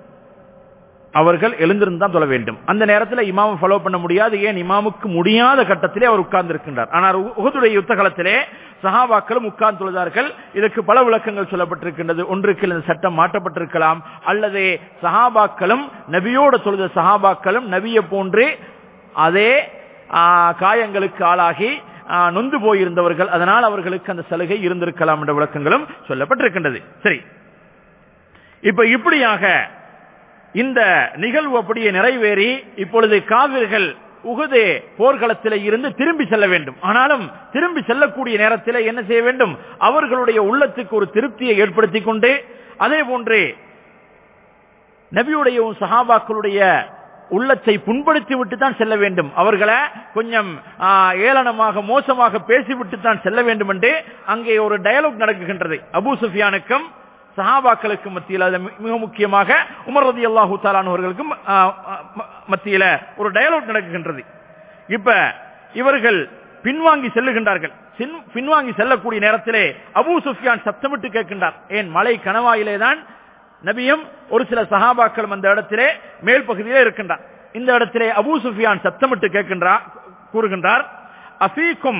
அவர்கள் எழுந்திருந்து தான் தொழ வேண்டும் அந்த நேரத்தில் இமாமை ஃபாலோ பண்ண முடியாது ஏன் இமாமுக்கு முடியாத கட்டத்திலே அவர் உட்கார்ந்து இருக்கின்றார் ஆனால் உகதுடைய யுத்த காலத்திலே சஹாபாக்களும் உட்கார்ந்து தொழுதார்கள் இதற்கு பல விளக்கங்கள் சொல்லப்பட்டிருக்கின்றது ஒன்றுக்கு இந்த சட்டம் மாற்றப்பட்டிருக்கலாம் அல்லது சஹாபாக்களும் நபியோடு தொழுத சஹாபாக்களும் நபியை போன்று அதே ஆ, காயங்களுக்கு ஆளாகி ஆ, நொந்து போயிருந்தவர்கள் அதனால் அவர்களுக்கு அந்த சலுகை இருந்திருக்கலாம் என்ற விளக்கங்களும் சொல்லப்பட்டிருக்கின்றது சரி இப்ப இப்படியாக இந்த நிகழ்வு அப்படியே நிறைவேறி இப்பொழுது காவிர்கள் உகுது போர்க்களத்தில் இருந்து திரும்பி செல்ல வேண்டும் ஆனாலும் திரும்பி செல்லக்கூடிய நேரத்தில் என்ன செய்ய வேண்டும் அவர்களுடைய உள்ளத்துக்கு ஒரு திருப்தியை ஏற்படுத்திக் கொண்டு அதே போன்று நபியுடைய சஹாபாக்களுடைய உள்ளத்தை புண்படுத்தி விட்டு தான் செல்ல வேண்டும் அவர்களை கொஞ்சம் ஆ, ஏளனமாக மோசமாக பேசிவிட்டு தான் செல்ல வேண்டும் என்று அங்கே ஒரு டயலாக் நடக்குகின்றது அபூ சுஃபியானுக்கும் சஹாபாக்களுக்கு மத்தியில் அது மி- மிக முக்கியமாக உமர் ரதி அல்லாஹூ தாலானவர்களுக்கும் மத்தியில ஒரு டயலாக் நடக்குகின்றது இப்ப இவர்கள் பின்வாங்கி செல்லுகின்றார்கள் சின்- பின்வாங்கி செல்லக்கூடிய நேரத்திலே அபூ சுஃபியான் சத்தமிட்டு கேட்கின்றார் ஏன் மலை கணவாயிலே தான் நபியும் ஒரு சில சஹாபாக்களும் அந்த இடத்திலே மேல் பகுதியிலே இருக்கின்றார் இந்த இடத்திலே அபூ சுஃபியான் சத்தமிட்டு கேட்கின்றார் கூறுகின்றார் அஃபீக்கும்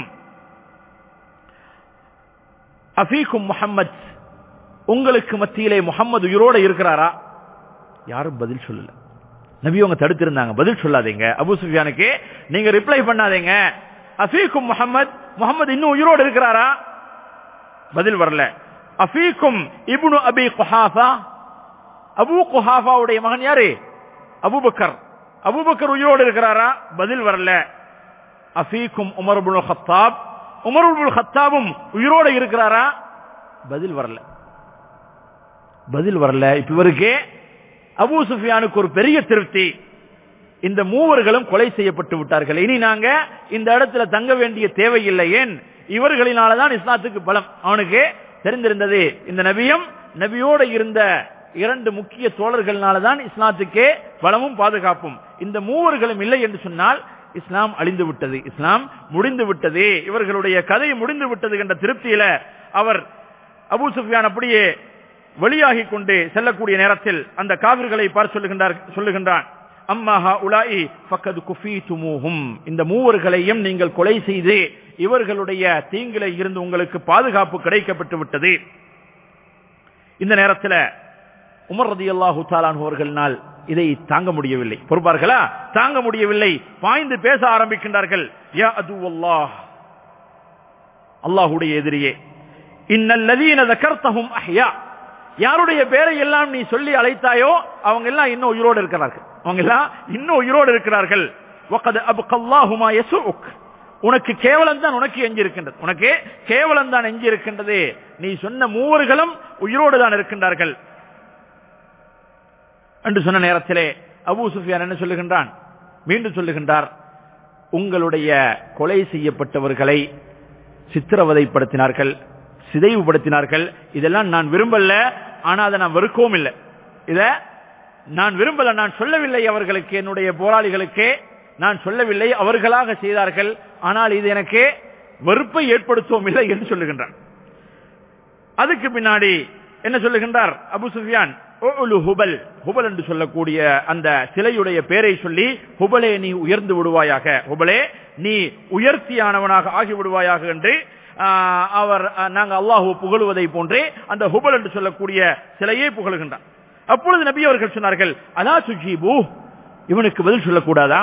அஃபீக்கும் முஹம்மத் உங்களுக்கு மத்தியிலே முகம்மது உயிரோட இருக்கிறாரா யாரும் பதில் சொல்லல நபி அவங்க தடுத்திருந்தாங்க பதில் சொல்லாதீங்க அபூ சுஃபியானுக்கு நீங்க ரிப்ளை பண்ணாதீங்க அஃபீக்கும் முஹம்மத் முகம்மது இன்னும் உயிரோடு இருக்கிறாரா பதில் வரல அஃபீக்கும் இப்னு அபி குஹாஃபா அபூ குஹாஃபாவுடைய மகன் யாரு அபூபக்கர் அபூபக்கர் உயிரோடு இருக்கிறாரா பதில் வரல அஃபீக்கும் Umar ibn Khattab Umar ibn ஹத்தாபும் உயிரோடு இருக்கிறாரா பதில் வரல பதில் வரல இப்ப இவருக்கு அபூ சுஃபியானுக்கு ஒரு பெரிய திருப்தி இந்த மூவர்களும் கொலை செய்யப்பட்டு விட்டார்கள் இனி நாங்க இந்த இடத்துல தங்க வேண்டிய தேவையில்லை ஏன் இவர்களினாலதான் இஸ்லாத்துக்கு பலம் அவனுக்கு தெரிந்திருந்தது இந்த நபியும் நபியோட இருந்த இரண்டு முக்கிய தோழர்களாலதான் இஸ்லாத்துக்கே பலமும் பாதுகாப்பும் இந்த மூவர்களும் இல்லை என்று சொன்னால் இஸ்லாம் அழிந்து விட்டது இஸ்லாம் முடிந்து விட்டது இவர்களுடைய கதை முடிந்து விட்டது என்ற திருப்தியில அவர் அபூ சுஃபியான் அப்படியே வெளியாகி கொண்டு செல்லக்கூடிய நேரத்தில் அந்த காவிர்களை பார் சொல்லுகின்றார் சொல்லுகின்றான் அம்மாஹா உலாயி ஃபக்கது குஃபீதுமூஹும் இந்த மூவர்களையும் நீங்கள் கொலை செய்து இவர்களுடைய தீங்கில இருந்து உங்களுக்கு பாதுகாப்பு கிடைக்கப்பட்டு விட்டது இந்த நேரத்தில் உமர் ரதி அல்லாஹு அவர்களால் இதை தாங்க முடியவில்லை பொறுப்பார்களா தாங்க முடியவில்லை பாய்ந்து பேச ஆரம்பிக்கின்றார்கள் யா அது அல்லாஹ் அல்லாஹுடைய எதிரியே இன்னல்லதீன தகர்த்தஹும் அஹ்யா யாருடைய பேரை எல்லாம் நீ சொல்லி அழைத்தாயோ அவங்க எல்லாம் இன்னும் உயிரோடு இருக்கிறார்கள் அவங்க எல்லாம் இன்னும் உயிரோடு இருக்கிறார்கள் வகத் அப்கல்லாஹுமா யசுக் உனக்கு கேவலம் தான் உனக்கு எஞ்சி இருக்கின்றது உனக்கு கேவலம் தான் எஞ்சி இருக்கின்றது நீ சொன்ன மூவர்களும் உயிரோடு தான் இருக்கின்றார்கள் என்று சொன்ன நேரத்திலே அபூ சுஃபியான் என்ன சொல்லுகின்றான் மீண்டும் சொல்லுகின்றார் உங்களுடைய கொலை செய்யப்பட்டவர்களை சித்திரவதைப்படுத்தினார்கள் சிதைவுபடுத்தினார்கள் இதெல்லாம் நான் விரும்பல ஆனா அதை நான் வெறுக்கவும் இல்லை இத நான் விரும்பல நான் சொல்லவில்லை அவர்களுக்கு என்னுடைய போராளிகளுக்கு நான் சொல்லவில்லை அவர்களாக செய்தார்கள் ஆனால் இது எனக்கு வெறுப்பை ஏற்படுத்தவும் இல்லை என்று சொல்லுகின்றான் அதுக்கு பின்னாடி என்ன சொல்லுகின்றார் அபு சுஃபியான் ஹுபல் ஹுபல் என்று சொல்லக்கூடிய அந்த சிலையுடைய பேரை சொல்லி ஹுபலே நீ உயர்ந்து விடுவாயாக ஹுபலே நீ உயர்த்தியானவனாக ஆகி விடுவாயாக என்று அவர் நாங்க அல்லாஹு புகழுவதை போன்றே அந்த ஹுபல் என்று சொல்லக்கூடிய சிலையை புகழுகின்றார் அப்பொழுது நபி அவர்கள் சொன்னார்கள் அலா சுஜீபு இவனுக்கு பதில் சொல்லக்கூடாதா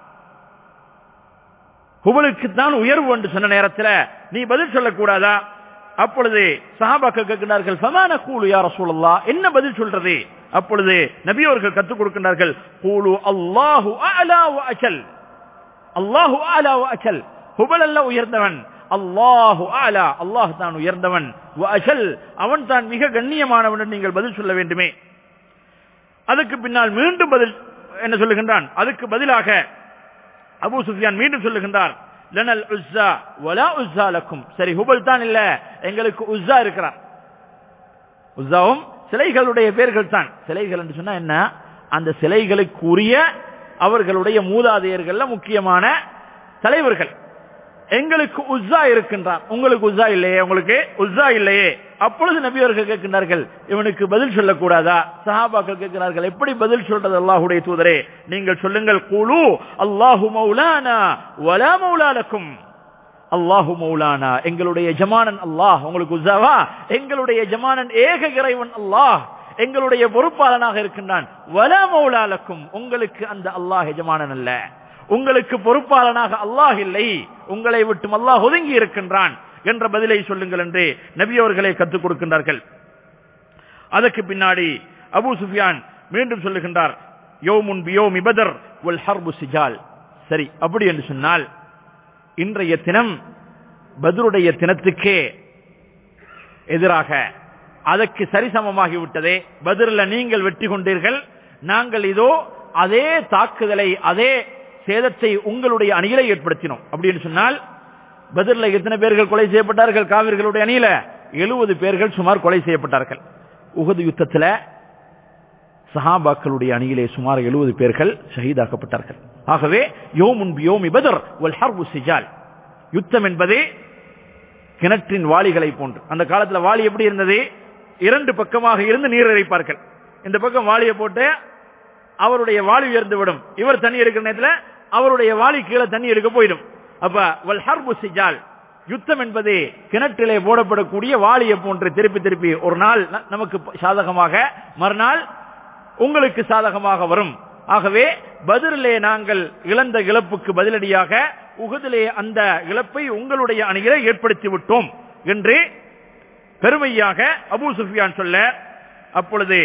ஹுபலுக்கு தான் உயர்வு என்று சொன்ன நேரத்தில் நீ பதில் சொல்லக்கூடாதா அப்பொழுது சஹாபாக்கள் கேட்கிறார்கள் சமான கூலு யார சூழல்லா என்ன பதில் சொல்றது அப்பொழுது நபி அவர்கள் கற்றுக் கொடுக்கின்றார்கள் கூலு அல்லாஹு அலா அச்சல் அல்லாஹு அலா அச்சல் ஹுபல் அல்ல உயர்ந்தவன் அல்லாஹு ஆலா அல்லாஹ் தான் உயர்ந்தவன் அஜல் அவன் தான் மிக கண்ணியமானவன் நீங்கள் பதில் சொல்ல வேண்டுமே அதுக்கு பின்னால் மீண்டும் பதில் என்ன சொல்லுகின்றான் அதுக்கு பதிலாக அபு சுஃபியான் மீண்டும் சொல்லுகின்றார் லனல் உஸ்ஸா வலா உஸ்ஸா லக்கும் சரி ஹுபல் தான் இல்ல எங்களுக்கு உஸ்ஸா இருக்கிறார் உஸ்ஸாவும் சிலைகளுடைய பேர்கள் தான் சிலைகள் என்று சொன்னா என்ன அந்த சிலைகளுக்கு உரிய அவர்களுடைய மூதாதையர்கள்ல முக்கியமான தலைவர்கள் எங்களுக்கு உஸ்ஸா இருக்கின்றான் உங்களுக்கு உஸ்ஸா இல்லையே உங்களுக்கு உஸ்ஸா இல்லையே அப்பொழுது நபி அவர்கள் கேட்கின்றார்கள் இவனுக்கு பதில் சொல்லக்கூடாதா சஹாபாக்கள் கேட்கிறார்கள் எப்படி பதில் சொல்றது அல்லாஹுடைய தூதரே நீங்கள் சொல்லுங்கள் குழு அல்லாஹு மௌலானா வலா மௌலாலக்கும் அல்லாஹு மௌலானா எங்களுடைய ஜமானன் அல்லாஹ் உங்களுக்கு உஸ்ஸாவா எங்களுடைய ஜமானன் ஏக இறைவன் அல்லாஹ் எங்களுடைய பொறுப்பாளனாக இருக்கின்றான் வலா மௌலாலக்கும் உங்களுக்கு அந்த அல்லாஹ் எஜமானன் அல்ல உங்களுக்கு பொறுப்பாளனாக அல்லாஹ் இல்லை உங்களை விட்டும் அல்லாஹ் ஒதுங்கி இருக்கின்றான் என்ற பதிலை சொல்லுங்கள் என்று நபி அவர்களை கற்றுக் கொடுக்கின்றார்கள் அதற்கு பின்னாடி அபு சுஃபியான் மீண்டும் சொல்லுகின்றார் யோமுன் பியோமி பதர் ஒல் ஹர்பு சிஜால் சரி அப்படி என்று சொன்னால் இன்றைய தினம் பதருடைய தினத்துக்கே எதிராக அதற்கு சரிசமமாகி விட்டதே பதிரில் நீங்கள் வெற்றி கொண்டீர்கள் நாங்கள் இதோ அதே தாக்குதலை அதே சேதத்தை உங்களுடைய அணியில ஏற்படுத்தினோம் அப்படின்னு சொன்னால் பதிரில் எத்தனை பேர்கள் கொலை செய்யப்பட்டார்கள் காவிர்களுடைய அணியில எழுபது பேர்கள் சுமார் கொலை செய்யப்பட்டார்கள் உகது யுத்தத்தில் சஹாபாக்களுடைய அணியிலே சுமார் எழுபது பேர்கள் ஷஹீதாக்கப்பட்டார்கள் ஆகவே யோமுன் யோமி பதர் ஒல் ஹர்பு சிஜால் யுத்தம் என்பதே கிணற்றின் வாளிகளை போன்று அந்த காலத்தில் வாளி எப்படி இருந்தது இரண்டு பக்கமாக இருந்து நீர் இறைப்பார்கள் இந்த பக்கம் வாளியை போட்டு அவருடைய வாளி உயர்ந்து விடும் இவர் தண்ணி எடுக்கிற நேரத்தில் அவருடைய வாளி கீழே தண்ணி எடுக்க போயிடும் அப்ப வல் ஹர்பு சிஜால் யுத்தம் என்பது கிணற்றிலே போடப்படக்கூடிய வாளியை போன்று திருப்பி திருப்பி ஒரு நாள் நமக்கு சாதகமாக மறுநாள் உங்களுக்கு சாதகமாக வரும் ஆகவே பதிலே நாங்கள் இழந்த இழப்புக்கு பதிலடியாக உகதிலே அந்த இழப்பை உங்களுடைய அணியிலே ஏற்படுத்தி விட்டோம் என்று பெருமையாக அபு சுஃபியான் சொல்ல அப்பொழுது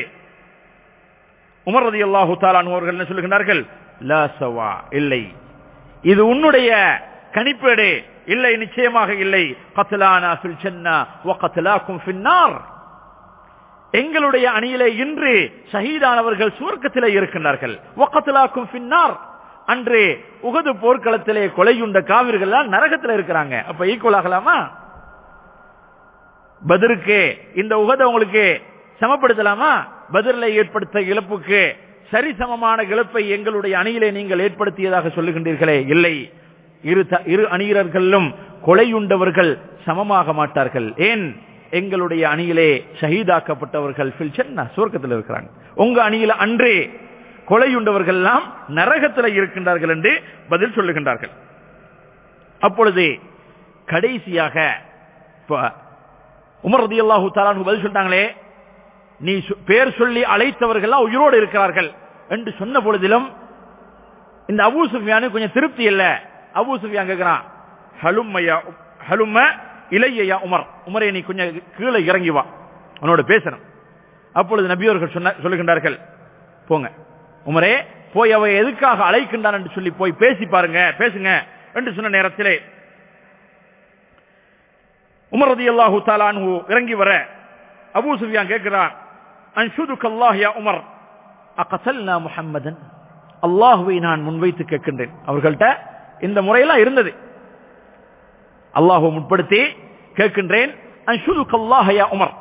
உமர் ரதி அல்லாஹு அவர்கள் என்ன சொல்லுகிறார்கள் இல்லை இது உன்னுடைய கணிப்பேடு இல்லை நிச்சயமாக இல்லை கத்தலானா ஃபில் ஜன்னா வ கத்தலாக்கும் ஃபின்னார் எங்களுடைய அணியிலே இன்று ஷஹீதானவர்கள் சுவர்க்கத்திலே இருக்கின்றார்கள் ஒக்கத்திலாக்கும் பின்னார் அன்று உகது போர்க்களத்திலே கொலையுண்ட காவிர்கள் நரகத்தில் இருக்கிறாங்க அப்ப ஈக்குவல் ஆகலாமா பதிருக்கு இந்த உகத உங்களுக்கு சமப்படுத்தலாமா பதிரில் ஏற்படுத்த இழப்புக்கு சரிசமமான கிளப்பை எங்களுடைய அணியிலே நீங்கள் ஏற்படுத்தியதாக சொல்லுகின்றீர்களே இல்லை இரு த- இரு அணியினர்களும் கொலையுண்டவர்கள் சமமாக மாட்டார்கள் ஏன் எங்களுடைய அணியிலே ஷஹீதாக்கப்பட்டவர்கள் ஃபில் ஜன்னா, சுவர்க்கத்தில் இருக்கிறாங்க உங்க அணியில அன்றே கொலையுண்டவர்கள் எல்லாம் நரகத்தில் இருக்கின்றார்கள் என்று பதில் சொல்லுகின்றார்கள் அப்பொழுது கடைசியாக இப்ப உமர் ரதியல்லாஹு தஆலாஹு பதில் சொல்லிட்டாங்களே நீ சொ- பேர் சொல்லி அழைத்தவர்கள் உயிரோடு இருக்கிறார்கள் என்று சொன்ன பொழுதிலும் இந்த அபூ சுஃபியானு கொஞ்சம் திருப்தி இல்ல அபூ சுஃபியான் கேட்கிறான் ஹலும்மையா ஹலும்ம இலையா உமர் உமரே நீ கொஞ்சம் கீழே இறங்கி வா உன்னோட பேசணும் அப்பொழுது நபியவர்கள் சொன்ன சொல்லுகின்றார்கள் போங்க உமரே போய் அவ எதுக்காக அழைக்கின்றான் என்று சொல்லி போய் பேசி பாருங்க பேசுங்க என்று சொன்ன நேரத்திலே உமர் ரதியல்லாஹு தாலானு இறங்கி வர அபூ சுஃபியான் கேட்கிறான் அன்ஷுதுக் அல்லாஹ் யா உமர் அகசல்னா முஹம்மதன் அல்லாஹுவை நான் முன்வைத்து கேட்கின்றேன் அவர்கள்ட்ட இந்த முறையெல்லாம் இருந்தது அல்லாஹுவை முற்படுத்தி கேட்கின்றேன் அன்ஷுதுக் அல்லாஹ் யா உமர்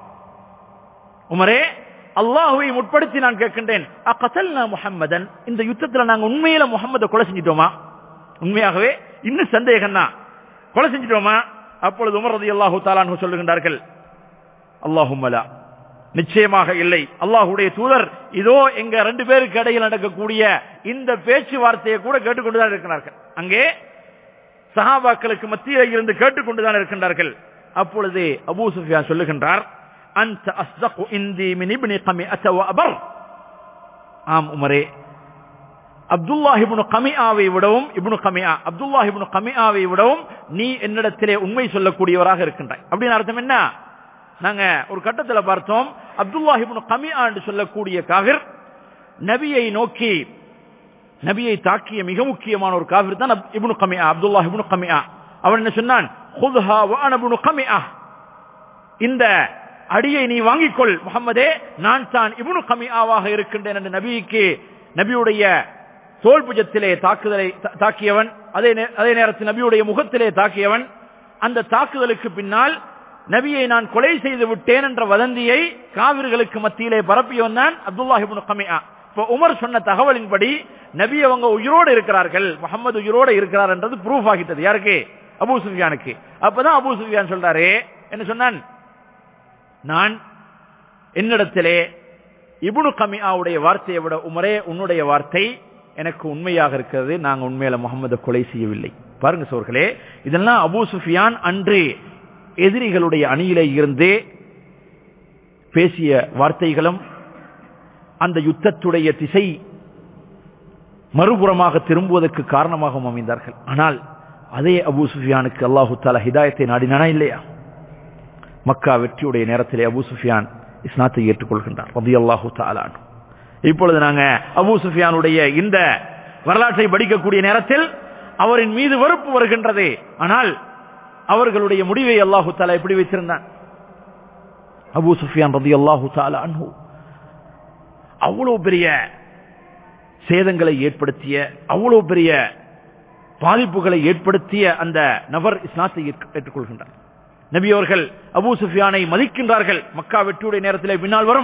உமரே அல்லாஹுவை முற்படுத்தி நான் கேட்கின்றேன் அகசல்னா முஹம்மதன் இந்த யுத்தத்துல நாங்க உண்மையில முகம்மதை கொலை செஞ்சிட்டோமா உண்மையாகவே இன்னும் சந்தேகம் தான் கொலை செஞ்சிட்டோமா அப்பொழுது உமர் ரலியல்லாஹு தாலான் சொல்லுகின்றார்கள் அல்லாஹும்மலா நிச்சயமாக இல்லை அல்லாஹுடைய தூதர் இதோ எங்க ரெண்டு பேருக்கு இடையில் நடக்கக்கூடிய இந்த பேச்சுவார்த்தையை கூட கேட்டுக்கொண்டுதான் இருக்கிறார்கள் அங்கே சஹாபாக்களுக்கு மத்தியில் இருந்து கேட்டுக்கொண்டுதான் இருக்கின்றார்கள் அப்பொழுது அபூ சுஃபியான் சொல்லுகின்றார் அந்த அஸ்தகு இந்தி மின் இப்னி கமிஅத வ அபர் ஆம் உமரே அப்துல்லாஹ் இப்னு கமிஆவை விடவும் இப்னு கமிஆ அப்துல்லாஹ் இப்னு கமிஆவை விடவும் நீ என்னிடத்திலே உண்மை சொல்லக்கூடியவராக இருக்கின்றாய் அப்படின்னு அர்த்தம் என்ன நாங்க ஒரு கட்டத்தில் பார்த்தோம் அப்துல்லாஹ் இப்னு கமிஆ என்று சொல்லக்கூடிய காவிர் நபியை நோக்கி நபியை தாக்கிய மிக முக்கியமான ஒரு காவிர் தான் அப்- இப்னு கமிஆ அப்துல்லாஹ் இப்னு கமிஆ அவன் என்ன சொன்னான் "ஹுத்ஹா வ அன இப்னு கமிஆ." இந்த அடியை நீ வாங்கிக்கொள் முகம்மதே நான் தான் இப்னு கமிஆவாக இருக்கின்றேன் என்று நபிக்கு நபியுடைய தோல் புஜத்திலே தாக்குதலை தா- தாக்கியவன் அதே நே- அதே நேரத்தில் நபியுடைய முகத்திலே தாக்கியவன் அந்த தாக்குதலுக்கு பின்னால் நபியை நான் கொலை செய்து விட்டேன் என்ற வதந்தியை காவிர்களுக்கு மத்தியிலே பரப்பியவன் தான் அப்துல்லாஹ் இப்னு கமிஆ இப்ப உமர் சொன்ன தகவலின்படி நபி அவங்க உயிரோடு இருக்கிறார்கள் முகமது உயிரோடு இருக்கிறார் என்றது ப்ரூஃப் ஆகிட்டது யாருக்கு அபூ சுஃபியானுக்கு அப்பதான் அபூ சுஃபியான் சொல்றாரு என்ன சொன்னான் நான் என்னிடத்திலே இப்னு கமியாவுடைய வார்த்தையை விட உமரே உன்னுடைய வார்த்தை எனக்கு உண்மையாக இருக்கிறது நாங்க உண்மையில முகமது கொலை செய்யவில்லை பாருங்க சோர்களே இதெல்லாம் அபூ சுஃபியான் அன்று எதிரிகளுடைய அணியிலே இருந்து பேசிய வார்த்தைகளும் அந்த யுத்தத்துடைய திசை மறுபுறமாக திரும்புவதற்கு காரணமாகவும் அமைந்தார்கள் ஆனால் அதே அபூ சுஃபியானுக்கு அல்லாஹு தாலா ஹிதாயத்தை நாடினானா இல்லையா மக்கா வெற்றியுடைய நேரத்திலே அபூ சுஃபியான் இஸ்லாத்தை ஏற்றுக்கொள்கின்றார் ரபி அல்லாஹு தாலான் இப்பொழுது நாங்க அபூ சுஃபியானுடைய இந்த வரலாற்றை படிக்கக்கூடிய நேரத்தில் அவரின் மீது வெறுப்பு வருகின்றது ஆனால் அவர்களுடைய முடிவை அல்லாஹு தாலா எப்படி வைத்திருந்தான் அபூ சுஃபியான் ரபி அல்லாஹு தாலா அன்ஹு அவ்வளவு பெரிய சேதங்களை ஏற்படுத்திய அவ்வளவு பெரிய பாதிப்புகளை ஏற்படுத்திய அந்த நபர் இஸ்லாத்தை ஏற்க- ஏற்றுக்கொள்கின்றார் நபி அவர்கள் அபூ சுஃபியானை மதிக்கின்றார்கள் மக்கா வெற்றியுடைய நேரத்திலே பின்னால் வரும்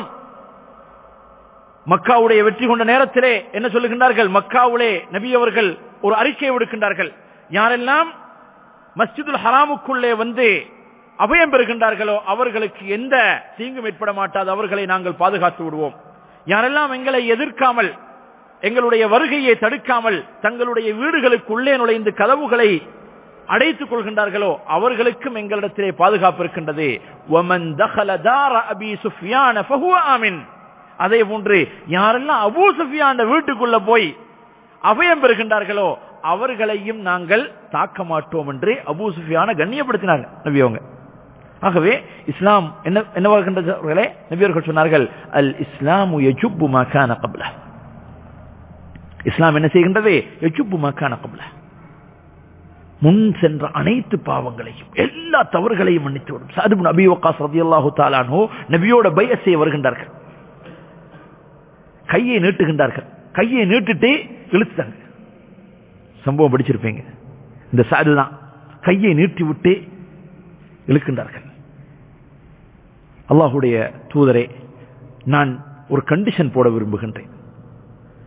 மக்காவுடைய வெற்றி கொண்ட நேரத்திலே என்ன சொல்லுகின்றார்கள் மக்காவுலே நபி அவர்கள் ஒரு அறிக்கை விடுக்கின்றார்கள் யாரெல்லாம் மஸ்ஜிதுல் ஹராமுக்குள்ளே வந்து அபயம் பெறுகின்றார்களோ அவர்களுக்கு எந்த தீங்கும் ஏற்பட மாட்டாது அவர்களை நாங்கள் பாதுகாத்து விடுவோம் யாரெல்லாம் எங்களை எதிர்க்காமல் எங்களுடைய வருகையை தடுக்காமல் தங்களுடைய வீடுகளுக்குள்ளே நுழைந்து கதவுகளை அடைத்துக் கொள்கின்றார்களோ அவர்களுக்கும் எங்களிடத்திலே பாதுகாப்பு இருக்கின்றது وَمَنْ دَخَلَ دَارَ أَبِي سُفْيَانَ فَهُوَ آمِنٌ. அதே போன்று யாரெல்லாம் அபூ சுஃபியான் வீட்டுக்குள்ள போய் அபயம் பெறுகின்றார்களோ அவர்களையும் நாங்கள் தாக்க மாட்டோம் என்று அபூ சுஃபியான கண்ணியப்படுத்தினார்கள் நபி அவங்க ஆகவே இஸ்லாம் என்ன என்னவாகின்றது அவர்களே நபியர்கள் சொன்னார்கள் அல் இஸ்லாமு யஜுப்பு மக்கான கப்ல இஸ்லாம் என்ன செய்கின்றது யஜுப்பு மக்கான கப்ல முன் சென்ற அனைத்து பாவங்களையும் எல்லா தவறுகளையும் மன்னித்து விடும் சாதுபு நபி வக்காஸ் ரதியல்லாஹு தாலானோ நபியோட பைய செய்ய வருகின்றார்கள் கையை நீட்டுகின்றார்கள் கையை நீட்டுட்டு இழுத்துட்டாங்க சம்பவம் படிச்சிருப்பீங்க இந்த சாது தான் கையை நீட்டி விட்டு இழுக்கின்றார்கள் அல்லாஹுடைய தூதரே நான் ஒரு கண்டிஷன் போட விரும்புகின்றேன்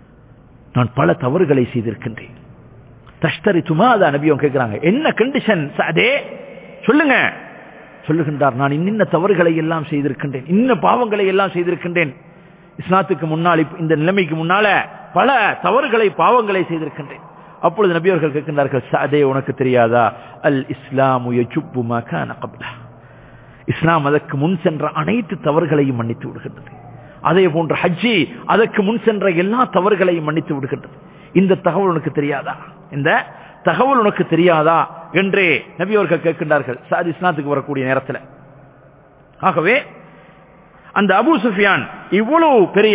நான் பல தவறுகளை செய்திருக்கின்றேன் தஷ்தரி துமாதா நபியும் கேட்கிறாங்க என்ன கண்டிஷன் அதே சொல்லுங்க சொல்லுகின்றார் நான் இன்னின்ன தவறுகளை எல்லாம் செய்திருக்கின்றேன் இன்ன பாவங்களை எல்லாம் செய்திருக்கின்றேன் இஸ்லாத்துக்கு முன்னால் இப்ப இந்த நிலைமைக்கு முன்னால பல தவறுகளை பாவங்களை செய்திருக்கின்றேன் அப்பொழுது நபி அவர்கள் கேட்கின்றார்கள் சதே உனக்கு தெரியாதா அல் இஸ்லாமு யஜுப்பு மா கான கப்லா இஸ்லாம் அதற்கு முன் சென்ற அனைத்து தவறுகளையும் மன்னித்து விடுகின்றது அதே போன்ற ஹஜ்ஜி அதற்கு முன் சென்ற எல்லா தவறுகளையும் மன்னித்து விடுகின்றது இந்த தகவல் உனக்கு தெரியாதா இந்த தகவல் உனக்கு தெரியாதா என்று நபி அவர்கள் கேட்கின்றார்கள் சாதி இஸ்லாத்துக்கு வரக்கூடிய நேரத்தில் ஆகவே அந்த அபு சுஃபியான் இவ்வளவு பெரிய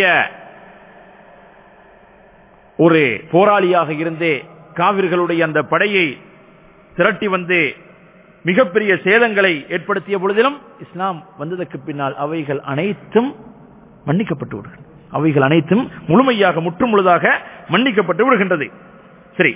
ஒரு போராளியாக இருந்தே காவிர்களுடைய அந்த படையை திரட்டி வந்து மிகப்பெரிய சேதங்களை ஏற்படுத்திய பொழுதிலும் இஸ்லாம் வந்ததற்கு பின்னால் அவைகள் அனைத்தும் மன்னிக்கப்பட்டு விடுகின்றன அவைகள் அனைத்தும் முழுமையாக முற்று முழுதாக மன்னிக்கப்பட்டு விடுகின்றது சரி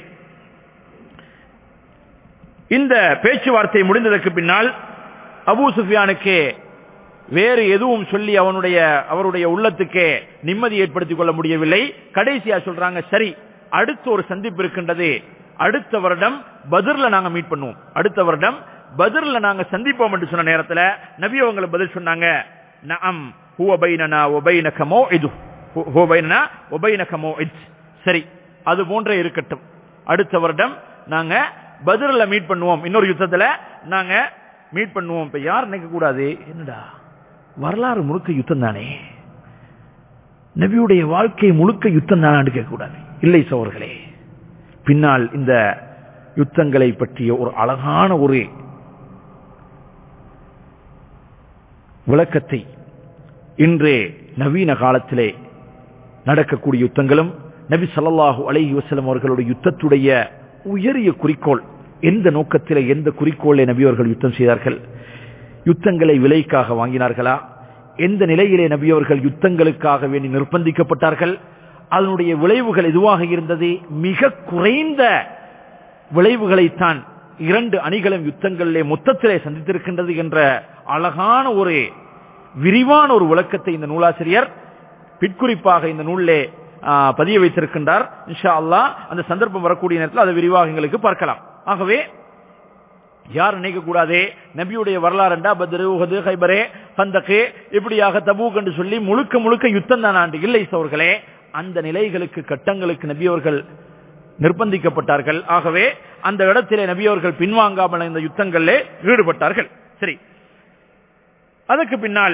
இந்த பேச்சுவார்த்தை முடிந்ததற்கு பின்னால் அபூ சுஃபியானுக்கு வேறு எதுவும் சொல்லி அவனுடைய அவருடைய உள்ளத்துக்கு நிம்மதி ஏற்படுத்திக் கொள்ள முடியவில்லை கடைசியா சொல்றாங்க சரி அடுத்த ஒரு சந்திப்பு இருக்கின்றது அடுத்த வருடம் பதிர்ல நாங்க மீட் பண்ணுவோம் அடுத்த வருடம் பதிர்ல நாங்க சந்திப்போம் என்று சொன்ன நேரத்துல நபி அவங்களை பதில் சொன்னாங்க நஅம் ஹுவ பைனனா வ பைனக மௌஇது ஹுவ பைனனா வ பைனக மௌஇத் சரி அது போன்றே இருக்கட்டும் அடுத்த வருடம் நாங்க பதிர்ல மீட் பண்ணுவோம் இன்னொரு யுத்தத்துல நாங்க மீட் பண்ணுவோம் இப்ப யார் நினைக்க கூடாது என்னடா வரலாறு முழுக்க யுத்தம் தானே நபியுடைய வாழ்க்கை முழுக்க யுத்தம் தானான்னு கேட்கக்கூடாது இல்லை சோர்களே பின்னால் இந்த யுத்தங்களை பற்றிய ஒரு அழகான ஒரு விளக்கத்தை இன்று நவீன காலத்திலே நடக்கக்கூடிய யுத்தங்களும் நபி ஸல்லல்லாஹு அலைஹி வஸல்லம் அவர்களுடைய யுத்தத்துடைய உயரிய குறிக்கோள் எந்த நோக்கத்திலே எந்த குறிக்கோளை நபி அவர்கள் யுத்தம் செய்தார்கள் யுத்தங்களை விலைக்காக வாங்கினார்களா எந்த நிலையிலே நபி அவர்கள் யுத்தங்களுக்காக வேண்டி நிர்பந்திக்கப்பட்டார்கள் அதனுடைய விளைவுகள் எதுவாக இருந்தது மிக குறைந்த விளைவுகளைத்தான் இரண்டு அணிகளும் யுத்தங்களிலே மொத்தத்திலே சந்தித்திருக்கின்றது என்ற அழகான ஒரு விரிவான ஒரு விளக்கத்தை இந்த நூலாசிரியர் பிற்குறிப்பாக இந்த நூலிலே ஆ, பதிய வைத்திருக்கின்றார் இன்ஷா அல்லாஹ் அந்த சந்தர்ப்பம் வரக்கூடிய நேரத்தில் அதை விரிவாக எங்களுக்கு பார்க்கலாம் ஆகவே யார் நினைக்க கூடாதே நபியுடைய வரலாறுண்டா பத்ரு உஹது ஹைபரே கந்தகே இப்படியாக தபூக் என்று சொல்லி முழுக்க முழுக்க யுத்தம் தான் ஆண்டு இல்லை சோர்களே அந்த நிலைகளுக்கு கட்டங்களுக்கு நபி அவர்கள் நிர்பந்திக்கப்பட்டார்கள் ஆகவே அந்த இடத்திலே நபி அவர்கள் பின்வாங்காமல் இந்த யுத்தங்களிலே ஈடுபட்டார்கள் சரி அதற்கு பின்னால்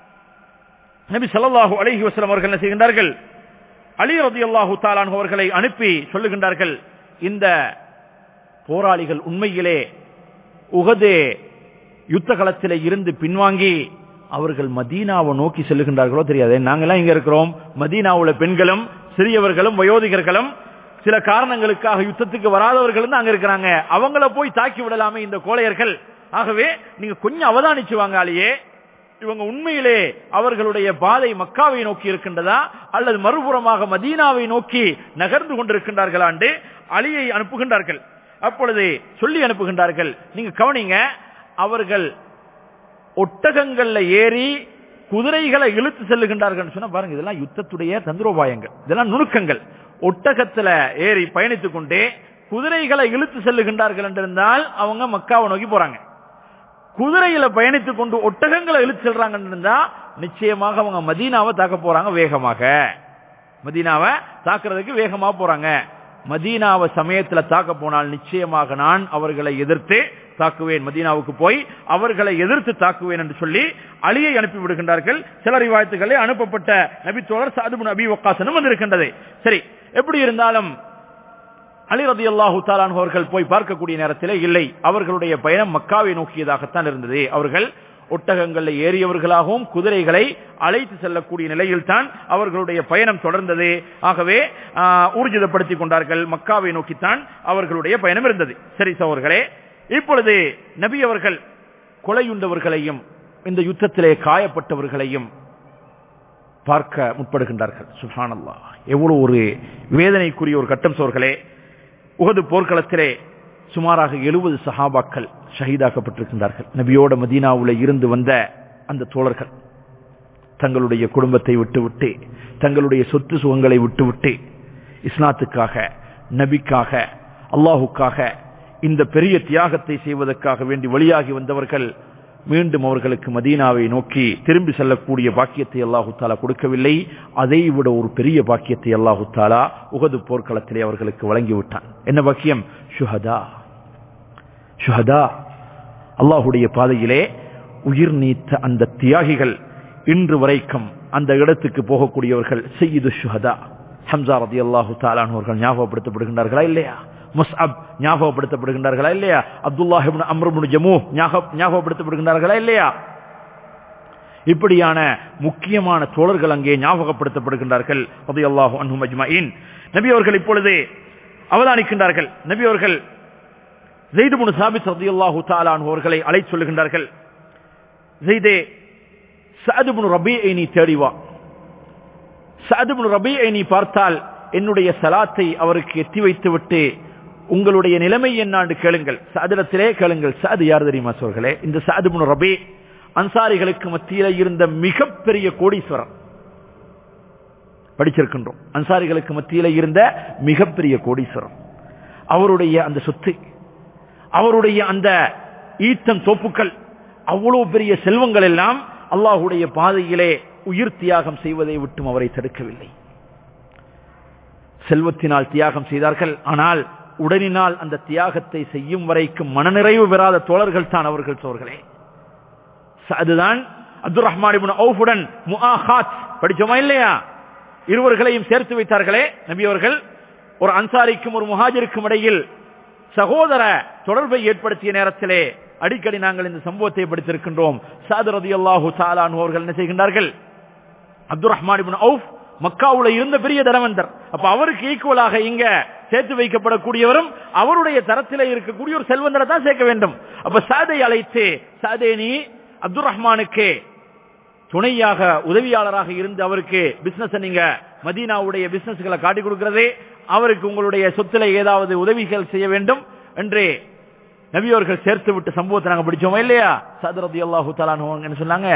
நபி ஸல்லல்லாஹு அலைஹி வஸல்லம் அவர்கள் என்ன செய்கின்றார்கள் அலி ரலியல்லாஹு தஆலா அவர்களை அனுப்பி சொல்லுகின்றார்கள் இந்த போராளிகள் உண்மையிலே உகதே யுத்த களத்திலே இருந்து பின்வாங்கி அவர்கள் மதீனாவை நோக்கி செல்லுகின்றார்களோ தெரியாது நாங்கெல்லாம் இங்க இருக்கிறோம் மதீனாவுல பெண்களும் சிறியவர்களும் வயோதிகர்களும் சில காரணங்களுக்காக யுத்தத்துக்கு வராதவர்களும் தான் அங்க இருக்கிறாங்க அவங்கள போய் தாக்கி விடலாமே இந்த கோழையர்கள் ஆகவே நீங்க கொஞ்சம் அவதானிச்சு வாங்க ஆளியே இவங்க உண்மையிலே அவர்களுடைய பாதை மக்காவை நோக்கி இருக்கின்றதா அல்லது மறுபுறமாக மதீனாவை நோக்கி நகர்ந்து கொண்டிருக்கின்றார்களாண்டு அலியை அனுப்புகின்றார்கள் அப்பொழுது சொல்லி அனுப்புகின்றார்கள் நீங்க கவனிங்க அவர்கள் ஒட்டகங்கள்ல ஏறி குதிரைகளை இழுத்து செல்லுகின்றார்கள் சொன்னா பாருங்க இதெல்லாம் யுத்தத்துடைய தந்திரோபாயங்கள் இதெல்லாம் நுணுக்கங்கள் ஒட்டகத்துல ஏறி பயணித்துக் கொண்டே குதிரைகளை இழுத்து செல்லுகின்றார்கள் என்றிருந்தால் அவங்க மக்காவை நோக்கி போறாங்க குதிரையில பயணித்துக் கொண்டு ஒட்டகங்களை இழுத்து செல்றாங்கன்னு இருந்தா நிச்சயமாக அவங்க மதீனாவை தாக்க போறாங்க வேகமாக மதீனாவை தாக்குறதுக்கு வேகமா போறாங்க மதீனாவை சமயத்துல தாக்க போனால் நிச்சயமாக நான் அவர்களை எதிர்த்து தாக்குவேன் மதீனாவுக்கு போய் அவர்களை எதிர்த்து தாக்குவேன் என்று சொல்லி அலியை அனுப்பி விடுகின்றார்கள் சில ரிவாயத்துக்களை அனுப்பப்பட்ட நபித்தோழர் சாதுபுன் அபி வக்காசனும் வந்திருக்கின்றது சரி எப்படி இருந்தாலும் அலி ரதி அல்லாஹு அவர்கள் போய் பார்க்கக்கூடிய நேரத்திலே இல்லை அவர்களுடைய பயணம் மக்காவை நோக்கியதாகத்தான் இருந்தது அவர்கள் ஒட்டகங்களில் ஏறியவர்களாகவும் குதிரைகளை அழைத்து செல்லக்கூடிய நிலையில் தான் அவர்களுடைய பயணம் தொடர்ந்தது ஆகவே ஆஹ், ஊர்ஜிதப்படுத்திக் கொண்டார்கள் மக்காவை நோக்கித்தான் அவர்களுடைய பயணம் இருந்தது சரி சோர்களே இப்பொழுது நபி அவர்கள் கொலையுண்டவர்களையும் இந்த யுத்தத்திலே காயப்பட்டவர்களையும் பார்க்க முற்படுகின்றார்கள் சுஹானல்லா எவ்வளவு ஒரு வேதனைக்குரிய ஒரு கட்டம் சோர்களே உகது போர்க்களத்திலே சுமாராக எழுபது சஹாபாக்கள் ஷஹீதாக்கப்பட்டிருக்கின்றார்கள் நபியோட மதீனாவுல இருந்து வந்த அந்த தோழர்கள் தங்களுடைய குடும்பத்தை விட்டுவிட்டு தங்களுடைய சொத்து சுகங்களை விட்டுவிட்டு இஸ்லாத்துக்காக நபிக்காக அல்லாஹுக்காக இந்த பெரிய தியாகத்தை செய்வதற்காக வேண்டி வழியாகி வந்தவர்கள் மீண்டும் அவர்களுக்கு மதீனாவை நோக்கி திரும்பி செல்லக்கூடிய பாக்கியத்தை அல்லாஹு தாலா கொடுக்கவில்லை அதை விட ஒரு பெரிய பாக்கியத்தை அல்லாஹு தாலா உகது போர்க்களத்திலே அவர்களுக்கு வழங்கிவிட்டான் என்ன பாக்கியம் ஷுஹதா ஷுஹதா அல்லாஹுடைய பாதையிலே உயிர் நீத்த அந்த தியாகிகள் இன்று வரைக்கும் அந்த இடத்துக்கு போகக்கூடியவர்கள் செய்யுது ஷுஹதா ஹம்சா ரதி அல்லாஹு தாலானவர்கள் ஞாபகப்படுத்தப்படுகின்றார்களா இல்லையா முஸ்அப் ஞாபகப்படுத்தப்படுகின்றார்களா இல்லையா அப்துல்லாஹ் அம்ருபுன் ஜமு ஞாபகப்படுத்தப்படுகின்றார்களா இல்லையா இப்படியான முக்கியமான தோழர்கள் அங்கே ஞாபகப்படுத்தப்படுகின்றார்கள் ரதி அல்லாஹு அன்ஹும் அஜ்மயின் நபி அவர்கள் இப்பொழுது அவதானிக்கின்றார்கள் நபி அவர்கள் ஜெய்துபுன் சாபித் ரதி அல்லாஹு தாலான் அவர்களை அழை சொல்லுகின்றார்கள் ஜெய்தே சதுபுன் ரபியை நீ தேடிவா சதுபுன் ரபியை நீ பார்த்தால் என்னுடைய சலாத்தை அவருக்கு எத்தி வைத்து விட்டு உங்களுடைய நிலைமை என்னாண்டு கேளுங்கள் சாதிடத்திலே கேளுங்கள் சாது யார் தெரியுமா சோர்களே இந்த சாதுபுன் ரபி அன்சாரிகளுக்கு மத்தியில இருந்த மிகப்பெரிய கோடீஸ்வரர் படிச்சிருக்கின்றோம் அன்சாரிகளுக்கு மத்தியில இருந்த மிகப்பெரிய கோடீஸ்வரர் அவருடைய அந்த சொத்து அவருடைய அந்த ஈத்தம் தோப்புக்கள் அவ்வளவு பெரிய செல்வங்கள் எல்லாம் அல்லாஹுடைய பாதையிலே உயிர் தியாகம் செய்வதை விட்டும் அவரை தடுக்கவில்லை செல்வத்தினால் தியாகம் செய்தார்கள் ஆனால் உடனினால் அந்த தியாகத்தை செய்யும் வரைக்கும் மனநிறைவு பெறாத தோழர்கள் தான் அவர்கள் தோழர்களே அதுதான் அப்துல் ரஹ்மான் படிச்சோமா இல்லையா இருவர்களையும் சேர்த்து வைத்தார்களே நபி அவர்கள் ஒரு அன்சாரிக்கும் ஒரு முஹாஜருக்கும் இடையில் சகோதர தொடர்பை ஏற்படுத்திய நேரத்திலே அடிக்கடி நாங்கள் இந்த சம்பவத்தை படித்திருக்கின்றோம் சாது ரதி அல்லாஹு சாலான் அவர்கள் என்ன செய்கின்றார்கள் அப்துல் ரஹ்மான் அவுஃப் மக்காவுல இருந்த பெரிய தனவந்தர் அப்ப அவருக்கு ஈக்குவலாக இங்க சேர்த்து வைக்கப்படக்கூடியவரும் அவருடைய தரத்திலே இருக்கக்கூடிய ஒரு செல்வந்தரை தான் சேர்க்க வேண்டும் அப்ப சாதை அழைத்து சாதே நீ அப்துல் ரஹ்மானுக்கு துணையாக உதவியாளராக இருந்து அவருக்கு பிசினஸ் நீங்க மதீனாவுடைய பிசினஸ்களை காட்டி கொடுக்கிறது அவருக்கு உங்களுடைய சொத்துல ஏதாவது உதவிகள் செய்ய வேண்டும் என்று நபியவர்கள் சேர்த்து விட்டு சம்பவத்தை நாங்க படிச்சோமா இல்லையா சதரதி அல்லாஹு தலான்னு சொன்னாங்க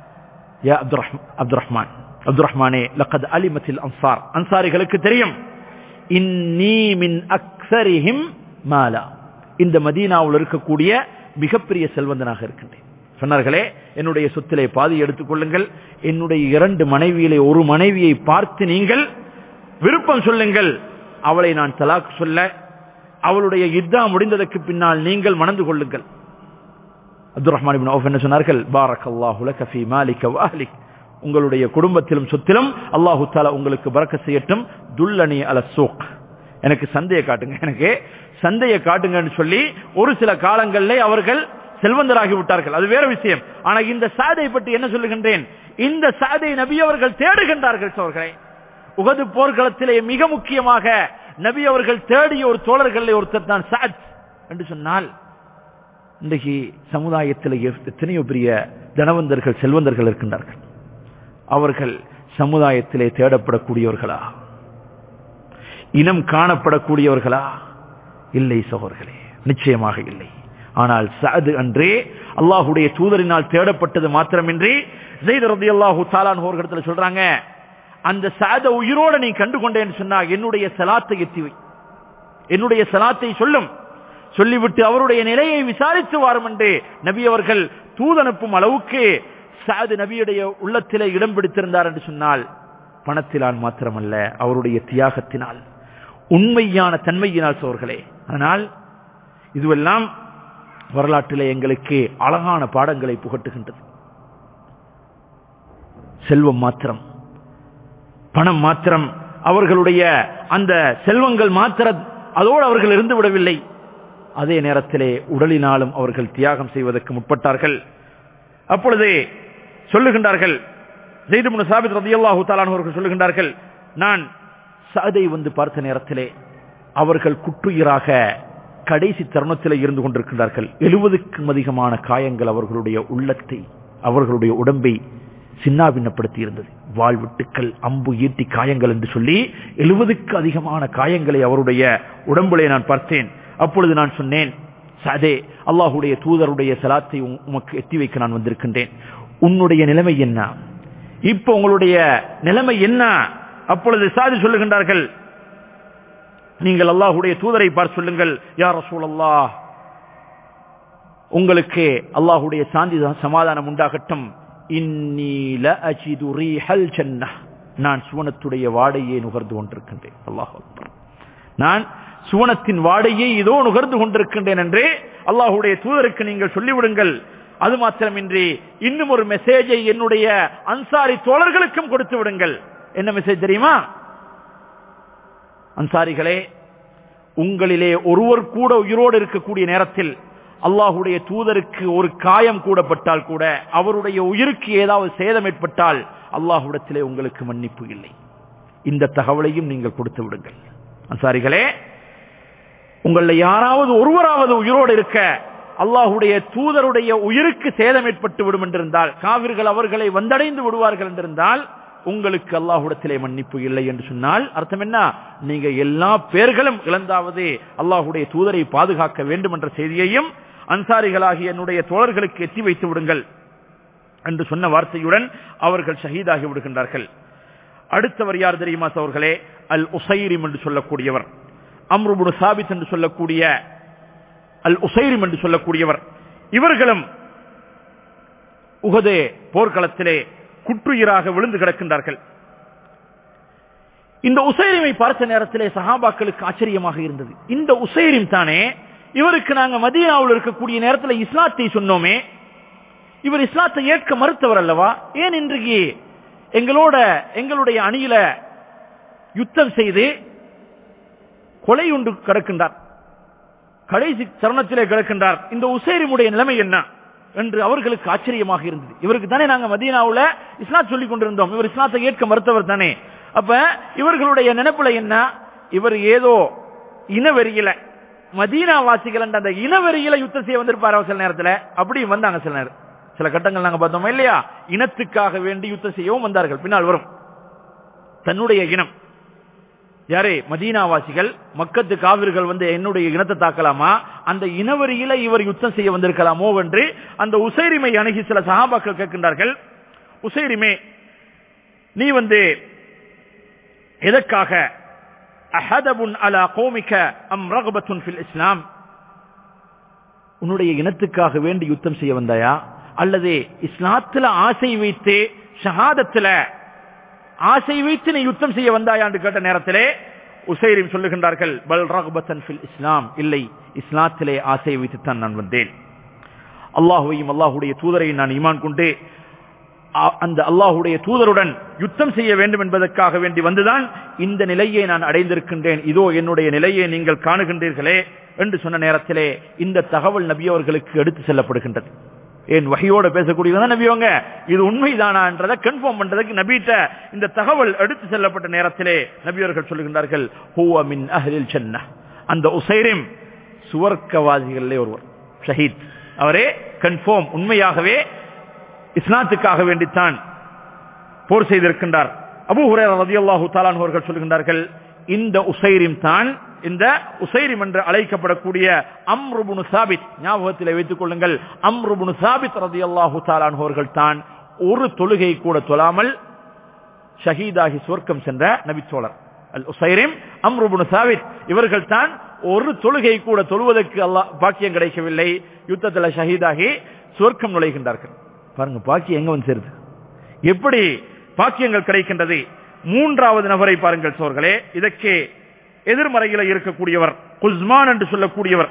அப்துல் ரஹ்மான் அப்துல் ரஹ்மானே லக்கத் அலிமத்தில் அன்சார் அன்சாரிகளுக்கு தெரியும் இன்னீ மின் அக்சரிஹிம் மாலா இந்த மதீனாவில் இருக்கக்கூடிய மிகப்பெரிய செல்வந்தனாக இருக்கின்றேன் சொன்னார்களே என்னுடைய சொத்திலே பாதி எடுத்துக் கொள்ளுங்கள் என்னுடைய இரண்டு மனைவியிலே ஒரு மனைவியை பார்த்து நீங்கள் விருப்பம் சொல்லுங்கள் அவளை நான் தலாக் சொல்ல அவளுடைய யுத்தா முடிந்ததற்கு பின்னால் நீங்கள் மணந்து கொள்ளுங்கள் அப்துல் ரஹ்மான் என்ன சொன்னார்கள் பாரக் அல்லாஹுல கஃபி மாலிக் வாலிக் உங்களுடைய குடும்பத்திலும் சொத்திலும் அல்லாஹு தாலா உங்களுக்கு பறக்க செய்யட்டும் துல்லனி அல சோக் எனக்கு சந்தையை காட்டுங்க எனக்கு சந்தையை காட்டுங்கன்னு சொல்லி ஒரு சில காலங்களிலே அவர்கள் செல்வந்தராகி விட்டார்கள் அது வேற விஷயம் ஆனா இந்த சாதை பற்றி என்ன சொல்லுகின்றேன் இந்த சாதை நபி அவர்கள் தேடுகின்றார்கள் சோர்களே உகது போர்க்களத்திலே மிக முக்கியமாக நபி அவர்கள் தேடிய ஒரு தோழர்களில் ஒருத்தர் தான் சாத் என்று சொன்னால் இன்றைக்கு சமுதாயத்தில் எத்தனையோ பெரிய தனவந்தர்கள் செல்வந்தர்கள் இருக்கின்றார்கள் அவர்கள் சமுதாயத்திலே தேடப்படக்கூடியவர்களா இனம் காணப்படக்கூடியவர்களா இல்லை சகோர்களே நிச்சயமாக இல்லை ஆனால் சாது அன்றே அல்லாஹுடைய தூதரினால் தேடப்பட்டது மாத்திரமின்றி ஜெயித் ரதி அல்லாஹு தாலான் ஹோர்களிடத்தில் சொல்றாங்க அந்த சாத உயிரோட நீ கண்டு கொண்டேன்னு சொன்னா என்னுடைய சலாத்தை எத்திவை என்னுடைய சலாத்தை சொல்லும் சொல்லிவிட்டு அவருடைய நிலையை விசாரித்து வாரும் என்று நபி அவர்கள் தூதனுப்பும் அளவுக்கு சாது நபியுடைய உள்ளத்திலே இடம் பிடித்திருந்தார் என்று சொன்னால் பணத்திலான் மாத்திரமல்ல அவருடைய தியாகத்தினால் உண்மையான தன்மையினால் சோர்களே ஆனால் இதுவெல்லாம் வரலாற்றிலே எங்களுக்கு அழகான பாடங்களை புகட்டுகின்றது செல்வம் மாத்திரம் பணம் மாத்திரம் அவர்களுடைய அந்த செல்வங்கள் மாத்திர அதோடு அவர்கள் இருந்து விடவில்லை அதே நேரத்திலே உடலினாலும் அவர்கள் தியாகம் செய்வதற்கு முற்பட்டார்கள் அப்பொழுது சொல்லுகின்றார்கள் ஜெய்து சாபித் ரதியல்லாஹு தாலான் அவர்கள் சொல்லுகின்றார்கள் நான் சாதை வந்து பார்த்த நேரத்திலே அவர்கள் குற்றுயிராக கடைசி தருணத்தில் இருந்து கொண்டிருக்கின்றார்கள் எழுபதுக்கும் அதிகமான காயங்கள் அவர்களுடைய உள்ளத்தை அவர்களுடைய உடம்பை சின்னாபின்னப்படுத்தி இருந்தது வாழ்வெட்டுக்கள் அம்பு ஈட்டி காயங்கள் என்று சொல்லி எழுபதுக்கு அதிகமான காயங்களை அவருடைய உடம்பிலே நான் பார்த்தேன் அப்பொழுது நான் சொன்னேன் சாதே அல்லாஹுடைய தூதருடைய சலாத்தை உமக்கு எத்தி வைக்க நான் வந்திருக்கின்றேன் உன்னுடைய நிலைமை என்ன இப்ப உங்களுடைய நிலைமை என்ன அப்பொழுது சாதி சொல்லுகின்றார்கள் நீங்கள் அல்லாஹுடைய தூதரை பார்த்து சொல்லுங்கள் யார் ரசூல் அல்லாஹ் உங்களுக்கு அல்லாஹுடைய சாந்தி சமாதானம் உண்டாகட்டும் இன்னீல அஜிது ரீஹல் ஜன்னah நான் சுவனத்துடைய வாடையை நுகர்ந்து கொண்டிருக்கின்றேன் அல்லாஹ் நான் சுவனத்தின் வாடையை இதோ நுகர்ந்து கொண்டிருக்கின்றேன் என்று அல்லாஹுடைய தூதருக்கு நீங்கள் சொல்லிவிடுங்கள் அது மாத்திரமின்றி இன்னும் ஒரு மெசேஜை என்னுடைய அன்சாரி தோழர்களுக்கும் கொடுத்து விடுங்கள் என்ன மெசேஜ் தெரியுமா அன்சாரிகளே உங்களிலே ஒருவர் கூட உயிரோடு இருக்கக்கூடிய நேரத்தில் அல்லாஹுடைய தூதருக்கு ஒரு காயம் கூடப்பட்டால் கூட அவருடைய உயிருக்கு ஏதாவது சேதம் ஏற்பட்டால் அல்லாஹுடத்திலே உங்களுக்கு மன்னிப்பு இல்லை இந்த தகவலையும் நீங்கள் கொடுத்து விடுங்கள் அன்சாரிகளே உங்கள யாராவது ஒருவராவது உயிரோடு இருக்க அல்லாஹுடைய தூதருடைய உயிருக்கு சேதம் ஏற்பட்டு விடும் என்றிருந்தால் காவிர்கள் அவர்களை வந்தடைந்து விடுவார்கள் என்றிருந்தால் உங்களுக்கு அல்லாஹுடத்திலே மன்னிப்பு இல்லை என்று சொன்னால் அர்த்தம் என்ன நீங்க எல்லா பேர்களும் இழந்தாவது அல்லாஹுடைய தூதரை பாதுகாக்க வேண்டும் என்ற செய்தியையும் அன்சாரிகளாகிய என்னுடைய தோழர்களுக்கு எத்தி வைத்து விடுங்கள் என்று சொன்ன வார்த்தையுடன் அவர்கள் ஷஹீதாகி விடுகின்றார்கள் அடுத்தவர் யார் தெரியுமா அவர்களே அல் உசைரிம் என்று சொல்லக்கூடியவர் அம்ருபுடு சாபித் என்று சொல்லக்கூடிய அல் உசைரிம் என்று சொல்லக்கூடியவர் இவர்களும் உகதே போர்க்களத்திலே குற்றுயிராக விழுந்து கிடக்கின்றார்கள் இந்த உசைரிமை பார்த்த நேரத்திலே சஹாபாக்களுக்கு ஆச்சரியமாக இருந்தது இந்த உசைரிம் தானே இவருக்கு நாங்க மதீனாவில் இருக்கக்கூடிய நேரத்தில் இஸ்லாத்தை சொன்னோமே இவர் இஸ்லாத்தை ஏற்க மறுத்தவர் அல்லவா ஏன் இன்றைக்கு எங்களோட எங்களுடைய அணியில யுத்தம் செய்து கொலை உண்டு கிடக்கின்றார் கடைசி சரணத்திலே கிடக்கின்றார் இந்த உசேரிமுடைய நிலைமை என்ன என்று அவர்களுக்கு ஆச்சரியமாக இருந்தது இவருக்கு தானே நாங்க மதீனாவுல இஸ்லாத் சொல்லிக் கொண்டிருந்தோம் இவர் இஸ்லாத்தை ஏற்க மறுத்தவர் தானே அப்ப இவர்களுடைய நினைப்புல என்ன இவர் ஏதோ இனவெறியில மதீனா வாசிகள் என்ற அந்த இனவெறியில யுத்தம் செய்ய வந்திருப்பார் சில நேரத்துல அப்படி வந்தாங்க சில நேரம் சில கட்டங்கள் நாங்க பார்த்தோமா இல்லையா இனத்துக்காக வேண்டி யுத்தம் செய்யவும் வந்தார்கள் பின்னால் வரும் தன்னுடைய இனம் யாரே மதீனாவாசிகள் மக்கத்து காவிர்கள் வந்து என்னுடைய இனத்தை தாக்கலாமா அந்த இனவரியில இவர் யுத்தம் செய்ய வந்திருக்கலாமோ என்று அந்த உசைரிமை அணுகி சில சகாபாக்கள் கேட்கின்றார்கள் உசைரிமே நீ வந்து எதற்காக அஹதபுன் அலா கோமிக்க அம் ரகபத்துன் ஃபில் இஸ்லாம் உன்னுடைய இனத்துக்காக வேண்டி யுத்தம் செய்ய வந்தாயா அல்லது இஸ்லாத்துல ஆசை வைத்து ஷஹாதத்துல ஆசை வைத்து நீ யுத்தம் செய்ய வந்தாயா என்று கேட்ட நேரத்திலே உசைரிம் சொல்லுகின்றார்கள் பல் ரகுபத்தன் ஃபில் இஸ்லாம் இல்லை இஸ்லாத்திலே ஆசை வைத்துத்தான் நான் வந்தேன் அல்லாஹுவையும் அல்லாஹுடைய தூதரை நான் ஈமான் கொண்டு அந்த அல்லாஹுடைய தூதருடன் யுத்தம் செய்ய வேண்டும் என்பதற்காக வேண்டி வந்துதான் இந்த நிலையை நான் அடைந்திருக்கின்றேன் இதோ என்னுடைய நிலையை நீங்கள் காணுகின்றீர்களே என்று சொன்ன நேரத்திலே இந்த தகவல் நபி அவர்களுக்கு எடுத்து செல்லப்படுகின்றது ஏன் வகையோட பேசக்கூடியவங்க நபியவங்க இது உண்மைதானா என்றதை கன்ஃபார்ம் பண்றதுக்கு நபிட்ட இந்த தகவல் எடுத்து செல்லப்பட்ட நேரத்திலே நபியவர்கள் சொல்லுகின்றார்கள் ஹூவ மின் அஹ்லில் சென்ன அந்த உசைரிம் சுவர்க்கவாதிகளிலே ஒருவர் ஷஹீத் அவரே கன்ஃபார்ம் உண்மையாகவே இஸ்லாத்துக்காக வேண்டித்தான் போர் செய்திருக்கின்றார் அபு ஹுரேரா ரதியல்லாஹு தாலான் அவர்கள் சொல்லுகின்றார்கள் இந்த உசைரிம் தான் இந்த உசைரிம் என்று அழைக்கப்படக்கூடிய அம்ருபுனு சாபித் ஞாபகத்தில் வைத்துக் கொள்ளுங்கள் அம்ருபுனு சாபித் ரதி அல்லாஹு அவர்கள் தான் ஒரு தொழுகை கூட தொழாமல் ஷஹீதாகி சுவர்க்கம் சென்ற நபிச்சோழர் அல் உசைரிம் அம்ருபுனு சாபித் இவர்கள் தான் ஒரு தொழுகை கூட தொழுவதற்கு அல்லாஹ் பாக்கியம் கிடைக்கவில்லை யுத்தத்தில் ஷஹீதாகி சுவர்க்கம் நுழைகின்றார்கள் பாருங்க பாக்கியம் எங்க வந்து சேருது எப்படி பாக்கியங்கள் கிடைக்கின்றது மூன்றாவது நபரை பாருங்கள் சோர்களே இதற்கு எதிர்மறையில இருக்கக்கூடியவர் குஸ்மான் என்று சொல்லக்கூடியவர்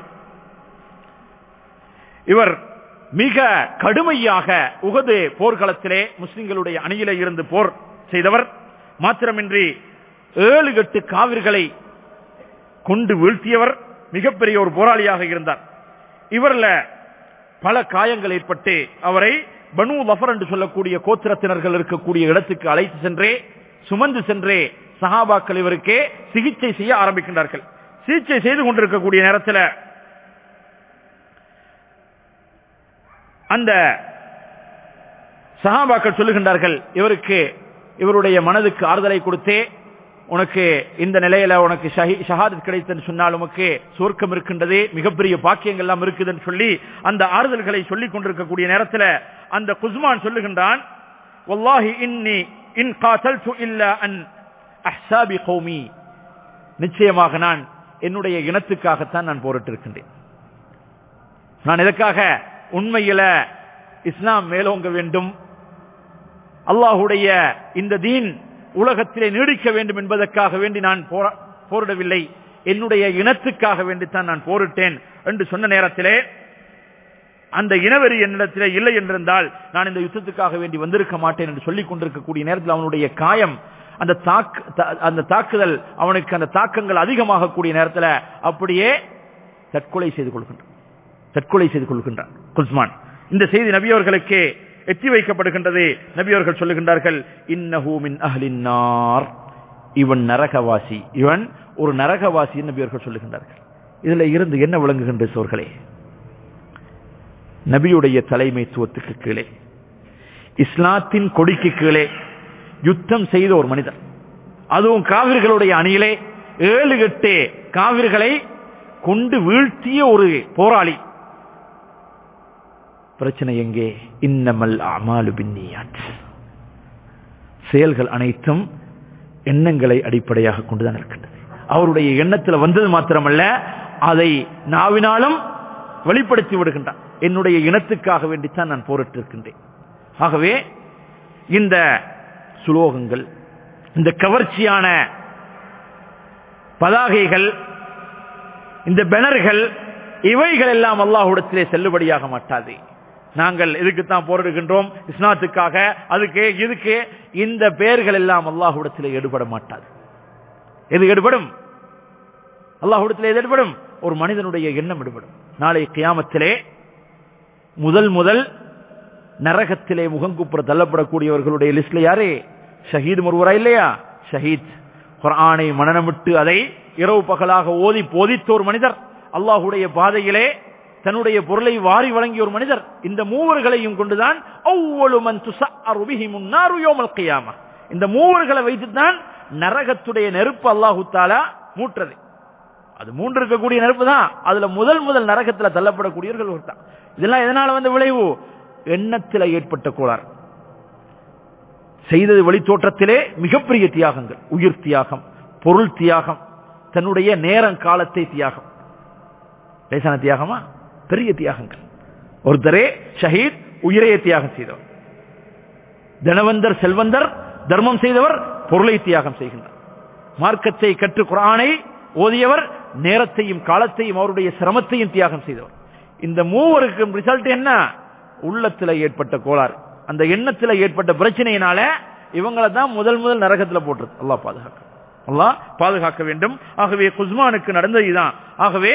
இவர் மிக கடுமையாக உகது போர்க்களத்திலே முஸ்லிம்களுடைய அணியில இருந்து போர் செய்தவர் மாத்திரமின்றி ஏழு எட்டு காவிர்களை கொண்டு வீழ்த்தியவர் மிகப்பெரிய ஒரு போராளியாக இருந்தார் இவர்ல பல காயங்கள் ஏற்பட்டு அவரை பனு லஃபர் என்று சொல்லக்கூடிய கோத்திரத்தினர்கள் இருக்கக்கூடிய இடத்துக்கு அழைத்து சென்றே சுமந்து சென்றே சஹாபாக்கள் இவருக்கே சிகிச்சை செய்ய ஆரம்பிக்கின்றார்கள் சிகிச்சை செய்து கொண்டிருக்கக்கூடிய நேரத்தில் அந்த சஹாபாக்கள் சொல்லுகின்றார்கள் இவருக்கு இவருடைய மனதுக்கு ஆறுதலை கொடுத்தே உனக்கு இந்த நிலையில உனக்கு ஷஹாதத் கிடைத்தன்னு சொன்னால் உனக்கு சொர்க்கம் இருக்கின்றது மிகப்பெரிய பாக்கியங்கள் எல்லாம் இருக்குதுன்னு சொல்லி அந்த ஆறுதல்களை சொல்லிக் கொண்டிருக்கக்கூடிய நேரத்தில் அந்த குஸ்மான் சொல்லுகின்றான் வல்லாஹி இன்னி இன் காத்தல்து இல்ல அன் அஹ்சாபி கௌமி நிச்சயமாக நான் என்னுடைய இனத்துக்காகத்தான் நான் போரிட்டு இருக்கின்றேன் நான் இதற்காக உண்மையில இஸ்லாம் மேலோங்க வேண்டும் அல்லாஹுடைய இந்த தீன் உலகத்திலே நீடிக்க வேண்டும் என்பதற்காக வேண்டி நான் போரா- போரிடவில்லை என்னுடைய இனத்துக்காக வேண்டித்தான் நான் போரிட்டேன் என்று சொன்ன நேரத்திலே அந்த இனவெறி என்னிடத்திலே இல்லை என்றிருந்தால் நான் இந்த யுத்தத்துக்காக வேண்டி வந்திருக்க மாட்டேன் என்று சொல்லிக் கொண்டிருக்கக்கூடிய நேரத்தில் அவனுடைய காயம் அந்த தாக்கு த- அந்த தாக்குதல் அவனுக்கு அந்த தாக்கங்கள் அதிகமாகக்கூடிய நேரத்தில் அப்படியே தற்கொலை செய்து கொள்கின்றான் தற்கொலை செய்து கொள்கின்றான் குஸ்மான் இந்த செய்தி நபியவர்களுக்கு எத்தி வைக்கப்படுகின்றது நபியவர்கள் சொல்லுகின்றார்கள் இன்னஹூ மின் அஹ்லின் நார் இவன் நரகவாசி இவன் ஒரு நரகவாசி என்று நபியவர்கள் சொல்லுகின்றார்கள் இதுல இருந்து என்ன விளங்குகின்ற சோர்களே நபியுடைய தலைமைத்துவத்துக்கு கீழே இஸ்லாத்தின் கொடிக்கு கீழே யுத்தம் செய்த ஒரு மனிதர் அதுவும் காவிர்களுடைய அணியிலே ஏழு எட்டு காவிர்களை கொண்டு வீழ்த்திய ஒரு போராளி பிரச்சனை எங்கே இன்னமல் அமாலு பின்னியாத் செயல்கள் அனைத்தும் எண்ணங்களை அடிப்படையாக கொண்டுதான் இருக்கின்றது அவருடைய எண்ணத்தில் வந்தது மாத்திரமல்ல அதை நாவினாலும் வெளிப்படுத்தி விடுகின்றான் என்னுடைய இனத்துக்காக வேண்டித்தான் நான் போரிட்டு இருக்கின்றேன் ஆகவே இந்த சுலோகங்கள் இந்த கவர்ச்சியான பதாகைகள் இந்த பெனர்கள் இவைகள் எல்லாம் அல்லாஹ்விடத்திலே செல்லுபடியாக மாட்டாது நாங்கள் இதுக்குத்தான் போரிடுகின்றோம் இஸ்லாத்துக்காக அதுக்கு இதுக்கு இந்த பெயர்கள் எல்லாம் அல்லாஹ்விடத்திலே எடுபட மாட்டாது எது எடுபடும் அல்லாஹ்விடத்திலே எது எடுபடும் ஒரு மனிதனுடைய எண்ணம் எடுபடும் நாளை கியாமத்திலே முதல் முதல் நரகத்திலே முகங்குப்புற தள்ளப்படக்கூடியவர்களுடைய லிஸ்ட்ல யாரு ஷஹீத் ஒருவரா இல்லையா ஷஹீத் குர்ஆனை மனநமிட்டு அதை இரவு பகலாக ஓதி போதித்த ஒரு மனிதர் அல்லாஹுடைய பாதையிலே தன்னுடைய பொருளை வாரி வழங்கிய ஒரு மனிதர் இந்த மூவர்களையும் கொண்டுதான் அவ்வளவு மன் துஸஅரு பிஹிமுன் நாரு யௌமல் கியாமா இந்த மூவர்களை வைத்துதான் நரகத்துடைய நெருப்பு அல்லாஹு தாலா மூட்டுறது அது மூன்று இருக்கக்கூடிய நெருப்பு தான் அதுல முதல் முதல் நரகத்துல தள்ளப்படக்கூடியவர்கள் ஒருத்தான் இதெல்லாம் எதனால வந்த விளைவு எண்ணத்தில் ஏற்பட்ட கோளாறு செய்தது வெளித்தோற்றத்திலே மிகப்பெரிய தியாகங்கள் உயிர் தியாகம் பொருள் தியாகம் தன்னுடைய நேரம் காலத்தை தியாகம் லேசான தியாகமா பெரிய தியாகங்கள் ஒருத்தரே ஷஹீத் உயிரையே தியாகம் செய்தவர் தனவந்தர் செல்வந்தர் தர்மம் செய்தவர் பொருளை தியாகம் செய்கின்றார் மார்க்கத்தை கற்று குரானை ஓதியவர் நேரத்தையும் காலத்தையும் அவருடைய சிரமத்தையும் தியாகம் செய்தவர் இந்த மூவருக்கும் ரிசல்ட் என்ன உள்ளத்துல ஏற்பட்ட கோளாறு அந்த எண்ணத்துல ஏற்பட்ட பிரச்சனையினால இவங்களை தான் முதல் முதல் நரகத்துல போட்டுருது அல்லாஹ் பாதுகாக்க அல்லாஹ் பாதுகாக்க வேண்டும் ஆகவே குஸ்மானுக்கு நடந்தது இதுதான் ஆகவே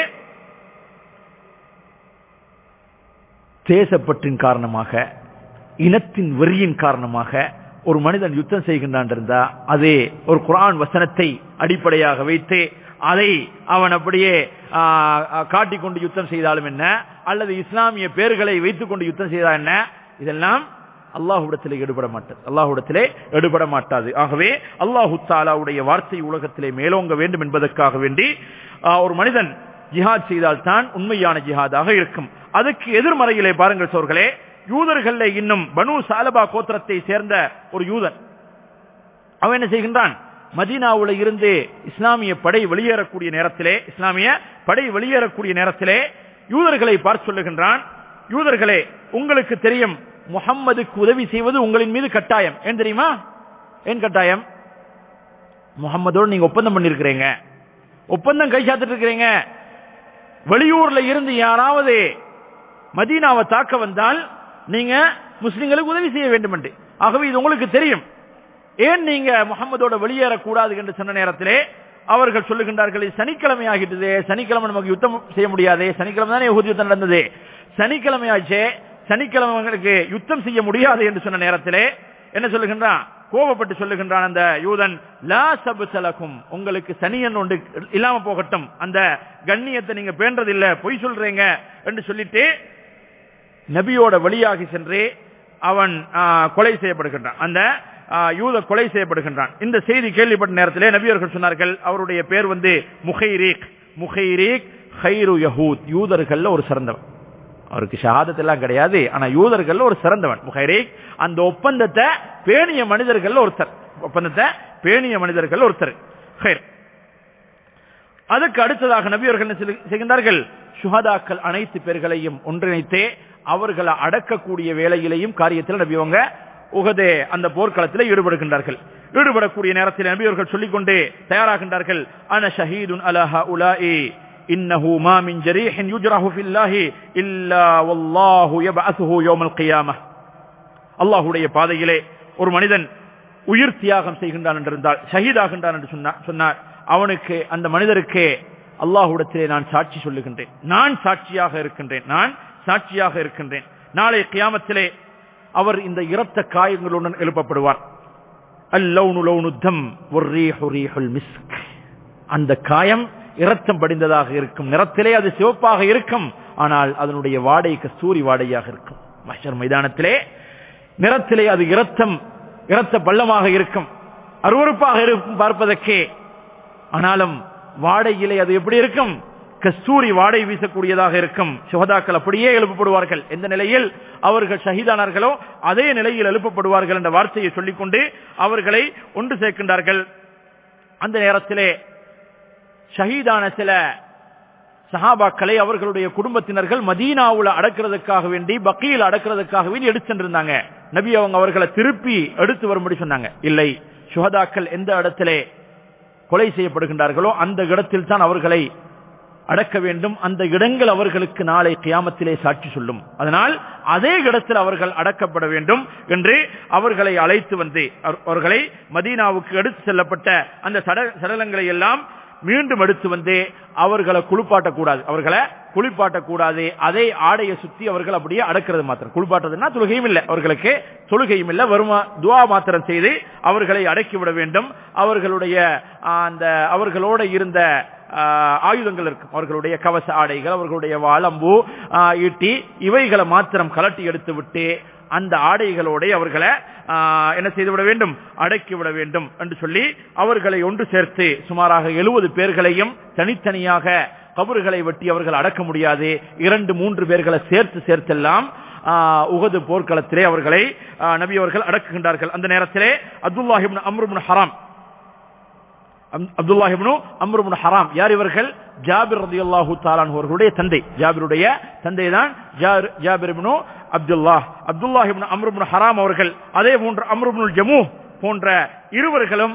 தேசப்பற்றின் காரணமாக இனத்தின் வெறியின் காரணமாக ஒரு மனிதன் யுத்தம் செய்கின்றான் இருந்தா அதே ஒரு குரான் வசனத்தை அடிப்படையாக வைத்து அதை அவன் அப்படியே ஆ, ஆ, காட்டிக்கொண்டு யுத்தம் செய்தாலும் என்ன அல்லது இஸ்லாமிய பேர்களை வைத்துக் கொண்டு யுத்தம் செய்தா என்ன இதெல்லாம் அல்லாஹுடத்திலே எடுபட மாட்டது அல்லாஹுடத்திலே எடுபட மாட்டாது ஆகவே அல்லாஹு தாலாவுடைய வார்த்தை உலகத்திலே மேலோங்க வேண்டும் என்பதற்காக வேண்டி ஆ, ஒரு மனிதன் ஜிஹாத் செய்தால் தான் உண்மையான ஜிஹாதாக இருக்கும் அதுக்கு எதிர்மறையிலே பாருங்கள் சோர்களே யூதர்கள்ல இன்னும் பனு சாலபா கோத்திரத்தை சேர்ந்த ஒரு யூதன் அவன் என்ன செய்கின்றான் மதீனாவுல இருந்து இஸ்லாமிய படை வெளியேறக்கூடிய நேரத்திலே இஸ்லாமிய படை வெளியேறக்கூடிய நேரத்திலே யூதர்களை பார்த்து சொல்லுகின்றான் யூதர்களே உங்களுக்கு தெரியும் முகம்மதுக்கு உதவி செய்வது உங்களின் மீது கட்டாயம் ஏன் தெரியுமா ஏன் கட்டாயம் முகம்மதோடு நீங்க ஒப்பந்தம் பண்ணிருக்கிறீங்க ஒப்பந்தம் கை சாத்திட்டு இருக்கிறீங்க வெளியூர்ல இருந்து யாராவது மதீனாவை தாக்க வந்தால் நீங்க முஸ்லிம்களுக்கு உதவி செய்ய வேண்டும் என்று ஆகவே இது உங்களுக்கு தெரியும் ஏன் நீங்க முகமதோட வெளியேறக்கூடாது என்று சொன்ன நேரத்திலே அவர்கள் சொல்லுகின்றார்கள் இது சனிக்கிழமை ஆகிட்டது சனிக்கிழமை நமக்கு யுத்தம் செய்ய முடியாது சனிக்கிழமை தானே யஹூதி யுத்தம் நடந்தது சனிக்கிழமை ஆச்சே சனிக்கிழமை உங்களுக்கு யுத்தம் செய்ய முடியாது என்று சொன்ன நேரத்திலே என்ன சொல்லுகின்றான் கோபப்பட்டு சொல்லுகின்றான் அந்த யூதன் லா சபுசலகும் உங்களுக்கு சனியன் ஒன்று இல்லாம போகட்டும் அந்த கண்ணியத்தை நீங்க பேண்டதில்ல பொய் சொல்றீங்க என்று சொல்லிட்டு நபியோட வழியாகி சென்று அவன் ஆ, கொலை செய்யப்படுகின்றான் அந்த ஆ, யூத கொலை செய்யப்படுகின்றான் இந்த செய்தி கேள்விப்பட்ட நேரத்திலே நபியர்கள் சொன்னார்கள் அவருடைய பேர் வந்து முஹைரீக் முஹைரீக் ஹைரு யஹூத் யூதர்கள்ல ஒரு சிறந்தவன் அவருக்கு ஷஹாதத் எல்லாம் கிடையாது ஆனா யூதர்கள்ல ஒரு சிறந்தவன் முஹைரீக் அந்த ஒப்பந்தத்தை பேணிய மனிதர்கள் ஒருத்தர் ஒப்பந்தத்தை பேணிய மனிதர்கள் ஒருத்தர் ஹைர் அதுக்கு அடுத்ததாக நபி அவர்கள் என்ன செய்து- செய்கின்றார்கள் சுஹதாக்கள் அனைத்து பேர்களையும் ஒன்றிணைத்தே அவர்களை அடக்கக்கூடிய வேலையிலையும் காரியத்தில் நபி அவங்க உகதே அந்த போர்க்களத்தில் ஈடுபடுகின்றார்கள் ஈடுபடக்கூடிய நேரத்தில் நபி அவர்கள் சொல்லிக்கொண்டே தயாராகின்றார்கள் அன ஷஹீதுன் அலஹா உலாஇ இன்னஹு மா மின் ஜரீஹின் யுஜ்ரஹு ஃபில்லாஹி இல்லா வல்லாஹு யபஅஸுஹு யௌமல் கியாமஹ் அல்லாஹுடைய பாதையிலே ஒரு மனிதன் உயிர் தியாகம் செய்கின்றான் என்றிருந்தால் ஷஹீதாகின்றான் என்று சொன்னா- சொன்னார் அவனுக்கு அந்த மனிதருக்கு அல்லாஹுடத்திலே நான் சாட்சி சொல்லுகின்றேன் நான் சாட்சியாக இருக்கின்றேன் நான் சாட்சியாக இருக்கின்றேன் நாளை கியாமத்திலே அவர் இந்த இரத்த காயங்களுடன் எழுப்பப்படுவார் அல்லவுனு லவுனு தம் வர்ரீஹு ரீஹுல் மிஸ்க் அந்த காயம் இரத்தம் படிந்ததாக இருக்கும் நிறத்திலே அது சிவப்பாக இருக்கும் ஆனால் அதனுடைய வாடை கஸ்தூரி வாடையாக இருக்கும் மஷர் மைதானத்திலே நிறத்திலே அது இரத்தம் இரத்த பள்ளமாக இருக்கும் அருவருப்பாக இருக்கும் பார்ப்பதற்கே ஆனாலும் வாடையிலே அது எப்படி இருக்கும் கஸ்தூரி வாடை வீசக்கூடியதாக இருக்கும் சுகதாக்கள் அப்படியே எழுப்பப்படுவார்கள் எந்த நிலையில் அவர்கள் ஷஹீதானார்களோ அதே நிலையில் எழுப்பப்படுவார்கள் என்ற வார்த்தையை சொல்லிக்கொண்டு அவர்களை ஒன்று சேர்க்கின்றார்கள் அந்த நேரத்திலே ஷஹீதான சில சஹாபாக்களை அவர்களுடைய குடும்பத்தினர்கள் மதீனாவுல அடக்கிறதுக்காக வேண்டி பக்கீல் அடக்கிறதுக்காக வேண்டி எடுத்து சென்றிருந்தாங்க நபி அவங்க அவர்களை திருப்பி எடுத்து வரும்படி சொன்னாங்க இல்லை சுஹதாக்கள் எந்த இடத்திலே கொலை செய்யப்படுகின்றார்களோ அந்த இடத்தில் தான் அவர்களை அடக்க வேண்டும் அந்த இடங்கள் அவர்களுக்கு நாளை கியாமத்திலே சாட்சி சொல்லும் அதனால் அதே இடத்தில் அவர்கள் அடக்கப்பட வேண்டும் என்று அவர்களை அழைத்து வந்து அவர்- அவர்களை மதீனாவுக்கு எடுத்து செல்லப்பட்ட அந்த சட- சடலங்களை எல்லாம் மீண்டும் எடுத்து வந்து அவர்களை குளிப்பாட்டக்கூடாது அவர்களை குளிப்பாட்டக்கூடாது அதே ஆடையை சுத்தி அவர்கள் அப்படியே அடக்கிறது மாத்திரம் குளிப்பாட்டுறதுன்னா தொழுகையும் இல்லை அவர்களுக்கு தொழுகையும் இல்லை வருமா துவா மாத்திரம் செய்து அவர்களை அடக்கிவிட வேண்டும் அவர்களுடைய ஆ, அந்த அவர்களோட இருந்த ஆ, ஆயுதங்கள் இருக்கும் அவர்களுடைய கவச ஆடைகள் அவர்களுடைய வாளம்பு ஆ, ஈட்டி இவைகளை மாத்திரம் கலட்டி எடுத்து விட்டு அந்த ஆடைகளோட அவர்களை ஆ, என்ன செய்துவிட வேண்டும் அடக்கிவிட வேண்டும் என்று சொல்லி அவர்களை ஒன்று சேர்த்து சுமாராக எழுபது பேர்களையும் தனித்தனியாக கபறுகளை வெட்டி அவர்கள் அடக்க முடியாது இரண்டு மூன்று பேர்களை சேர்த்து சேர்த்தெல்லாம் ஆ, உகது போர்க்களத்திலே அவர்களை ஆ, நபி அவர்கள் அடக்குகின்றார்கள் அந்த நேரத்திலே அப்துல்லாஹிபின் அம்ருபின் ஹராம் அம்- அப்துல்லாஹிப்னு அம்ரு இப்னு ஹராம் யார் இவர்கள் ஜாபிர் ரலியல்லாஹு தஆலான் அவர்களுடைய தந்தை ஜாபிருடைய தந்தை தான் ஜாபிர் இப்னு அப்துல்லாஹ் அப்துல்லாஹ் இப்னு அம்ரு இப்னு ஹராம் அவர்கள் அதே போன்று அம்ரு இப்னு ஜமூ போன்ற இருவர்களும்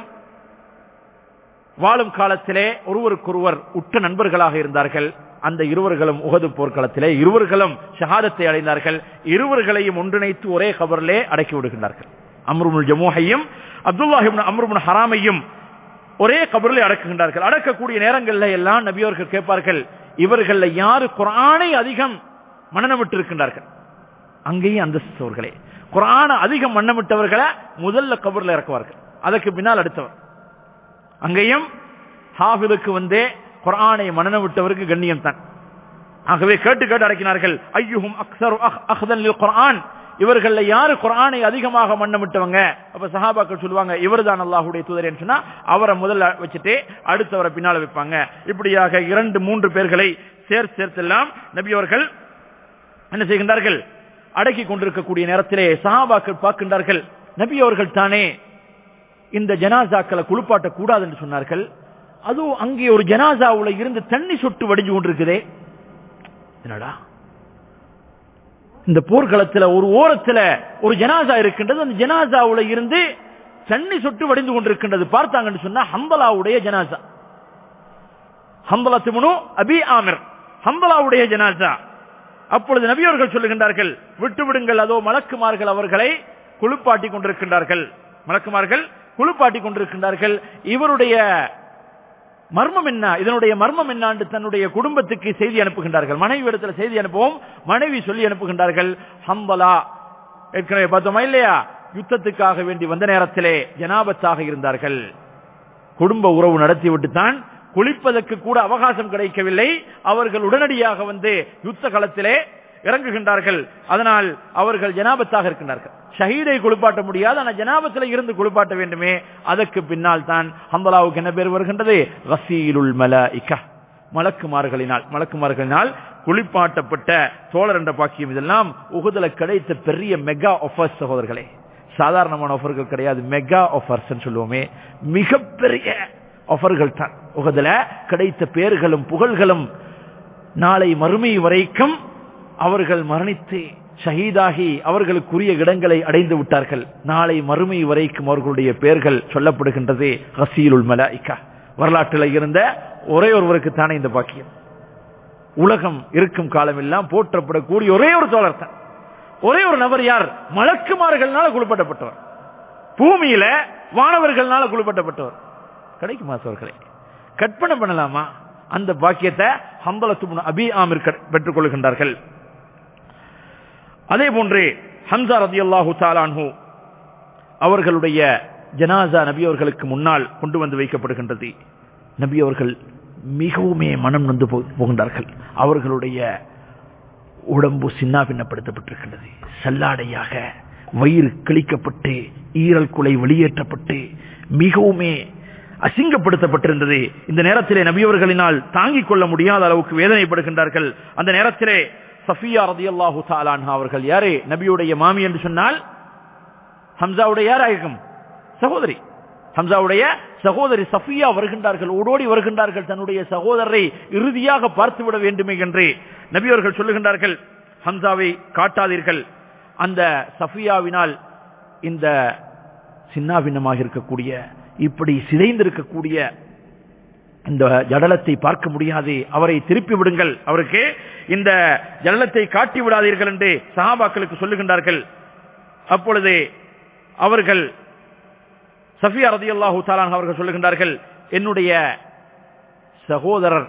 வாழும் காலத்திலே ஒருவருக்கொருவர் உற்ற நண்பர்களாக இருந்தார்கள் அந்த இருவர்களும் உகது போர்க்களத்திலே இருவர்களும் ஷஹாதத்தை அடைந்தார்கள் இருவர்களையும் ஒன்றிணைத்து ஒரே கபரிலே அடக்கி விடுகின்றார்கள் அம்ருமுல் ஜமூஹையும் அப்துல்லாஹிபின் அம்ருமுன் ஹராமையும் ஒரே கபரிலே அடக்குகின்றார்கள் அடக்கக்கூடிய நேரங்களில் எல்லாம் நபியவர்கள் கேட்பார்கள் இவர்கள யாரு குரானை அதிகம் மனநமிட்டு இருக்கின்றார்கள் அங்கேயும் அந்தஸ்தவர்களே குரான அதிகம் மன்னமிட்டவர்களை முதல்ல கபர்ல இறக்குவார்கள் அதற்கு பின்னால் அடுத்தவர் அங்கேயும் ஹாஃபிலுக்கு வந்தே குரானை மனன விட்டவருக்கு கண்ணியம் தான் ஆகவே கேட்டு கேட்டு அடக்கினார்கள் ஐயுஹும் அக்ஸரு அஹ் அஹ்தன் லில் குர்ஆன் இவர்கள்ல யாரு குர்ஆனை அதிகமாக மன்னமிட்டவங்க அப்ப சஹாபாக்கள் சொல்லுவாங்க இவர்தான் அல்லாஹ்வுடைய தூதர்னு சொன்னா அவரை முதல்ல வச்சுட்டு அடுத்தவரை பின்னால வைப்பாங்க இப்படியாக இரண்டு மூன்று பேர்களை சேர்த்து சேர்த்தெல்லாம் நபி அவர்கள் என்ன செய்கின்றார்கள் அடக்கி கொண்டிருக்கக்கூடிய நேரத்திலே சஹாபாக்கள் பார்க்கின்றார்கள் நபி அவர்கள் தானே இந்த ஜனாசாக்களை குளிப்பாட்ட கூடாது என்று சொன்னார்கள் அதுவும் அங்கே ஒரு ஜனாசாவுல இருந்து தண்ணி சொட்டு வடிஞ்சு கொண்டிருக்குதே என்னடா இந்த போர்க்களத்துல ஒரு ஓரத்துல ஒரு ஜனாசா இருக்கின்றது அந்த ஜனாசாவுல இருந்து தண்ணி சொட்டு வடிந்து கொண்டிருக்கின்றது பார்த்தாங்கன்னு சொன்னா ஹம்பலாவுடைய ஜனாசா ஹம்பலா திமுனு அபி ஆமிர் ஹம்பலாவுடைய ஜனாசா அப்பொழுது நபியவர்கள் சொல்லுகின்றார்கள் விட்டு விடுங்கள் அதோ மலக்குமார்கள் அவர்களை குளிப்பாட்டி கொண்டிருக்கின்றார்கள் மலக்குமார்கள் குளிப்பாட்டி கொண்டிருக்கின்றார்கள் இவருடைய மர்மம் என்ன இதனுடைய மர்மம் என்ன என்று தன்னுடைய குடும்பத்துக்கு செய்தி அனுப்புகின்றார்கள் மனைவி இடத்துல செய்தி அனுப்பவும் மனைவி சொல்லி அனுப்புகின்றார்கள் ஹம்பலா ஏற்கனவே பார்த்தோமா இல்லையா யுத்தத்துக்காக வேண்டி வந்த நேரத்திலே ஜனாபத்தாக இருந்தார்கள் குடும்ப உறவு நடத்திவிட்டு தான் குளிப்பதற்கு கூட அவகாசம் கிடைக்கவில்லை அவர்கள் உடனடியாக வந்து யுத்த களத்திலே இறங்குகின்றார்கள் அதனால் அவர்கள் ஜனாபத்தாக இருக்கின்றார்கள் ஷஹீதை குளிப்பாட்ட முடியாது ஆனால் ஜனாபத்தில் இருந்து குளிப்பாட்ட வேண்டுமே அதற்கு பின்னால் தான் ஹம்பலாவுக்கு என்ன பேர் வருகின்றது ரசீலுல் மலாயிகா மலக்குமார்களினால் மலக்குமார்களினால் குளிப்பாட்டப்பட்ட தோழர் என்ற பாக்கியம் இதெல்லாம் உகுதல கிடைத்த பெரிய மெகா ஆஃபர்ஸ் சகோதரர்களே சாதாரணமான ஆஃபர்கள் கிடையாது மெகா ஆஃபர்ஸ் சொல்லுவோமே மிகப்பெரிய ஆஃபர்கள் தான் உகதுல கிடைத்த பேர்களும் புகழ்களும் நாளை மறுமை வரைக்கும் அவர்கள் மரணித்து ஷஹீதாகி அவர்களுக்குரிய இடங்களை அடைந்து விட்டார்கள் நாளை மறுமை வரைக்கும் அவர்களுடைய பெயர்கள் சொல்லப்படுகின்றது ஹசீலுல் மலாய்க்கா வரலாற்றில் இருந்த ஒரே ஒருவருக்கு தானே இந்த பாக்கியம் உலகம் இருக்கும் காலமெல்லாம் போற்றப்படக்கூடிய ஒரே ஒரு தோழர் தான் ஒரே ஒரு நபர் யார் மலக்குமார்கள்னால குழுப்பட்டப்பட்டவர் பூமியில வானவர்கள்னால குழுப்பட்டப்பட்டவர் கிடைக்குமா சோர்களே கற்பனை பண்ணலாமா அந்த பாக்கியத்தை ஹம்பலத்து அபி ஆமிர் பெற்றுக் கொள்கின்றார்கள் அதே போன்று ஹம்சா ரதி அல்லாஹு தாலான்ஹூ அவர்களுடைய ஜனாசா நபி அவர்களுக்கு முன்னால் கொண்டு வந்து வைக்கப்படுகின்றது நபி அவர்கள் மிகவுமே மனம் நொந்து போகின்றார்கள் அவர்களுடைய உடம்பு சின்னா பின்னப்படுத்தப்பட்டிருக்கின்றது சல்லாடையாக வயிறு கிழிக்கப்பட்டு ஈரல் குலை வெளியேற்றப்பட்டு மிகவுமே அசிங்கப்படுத்தப்பட்டிருந்தது இந்த நேரத்திலே நபியவர்களினால் தாங்கிக் கொள்ள முடியாத அளவுக்கு வேதனைப்படுகின்றார்கள் அந்த நேரத்திலே சஃபியா ரதி அல்லாஹு தாலான்ஹா அவர்கள் யாரே நபியுடைய மாமி என்று சொன்னால் ஹம்சாவுடைய யாராகும் சகோதரி ஹம்சாவுடைய சகோதரி சஃபியா வருகின்றார்கள் ஓடோடி வருகின்றார்கள் தன்னுடைய சகோதரரை இறுதியாக பார்த்துவிட வேண்டுமே என்று நபியவர்கள் சொல்லுகின்றார்கள் ஹம்சாவை காட்டாதீர்கள் அந்த சஃபியாவினால் இந்த சின்னாபின்னமாக இருக்கக்கூடிய இப்படி சிதைந்திருக்கக்கூடிய இந்த ஜடலத்தை பார்க்க முடியாது அவரை திருப்பி விடுங்கள் அவருக்கு இந்த ஜடலத்தை காட்டி விடாதீர்கள் என்று சஹாபாக்களுக்கு சொல்லுகின்றார்கள் அப்பொழுது அவர்கள் சஃபியா ரதி அல்லாஹூ தாலான் அவர்கள் சொல்லுகின்றார்கள் என்னுடைய சகோதரர்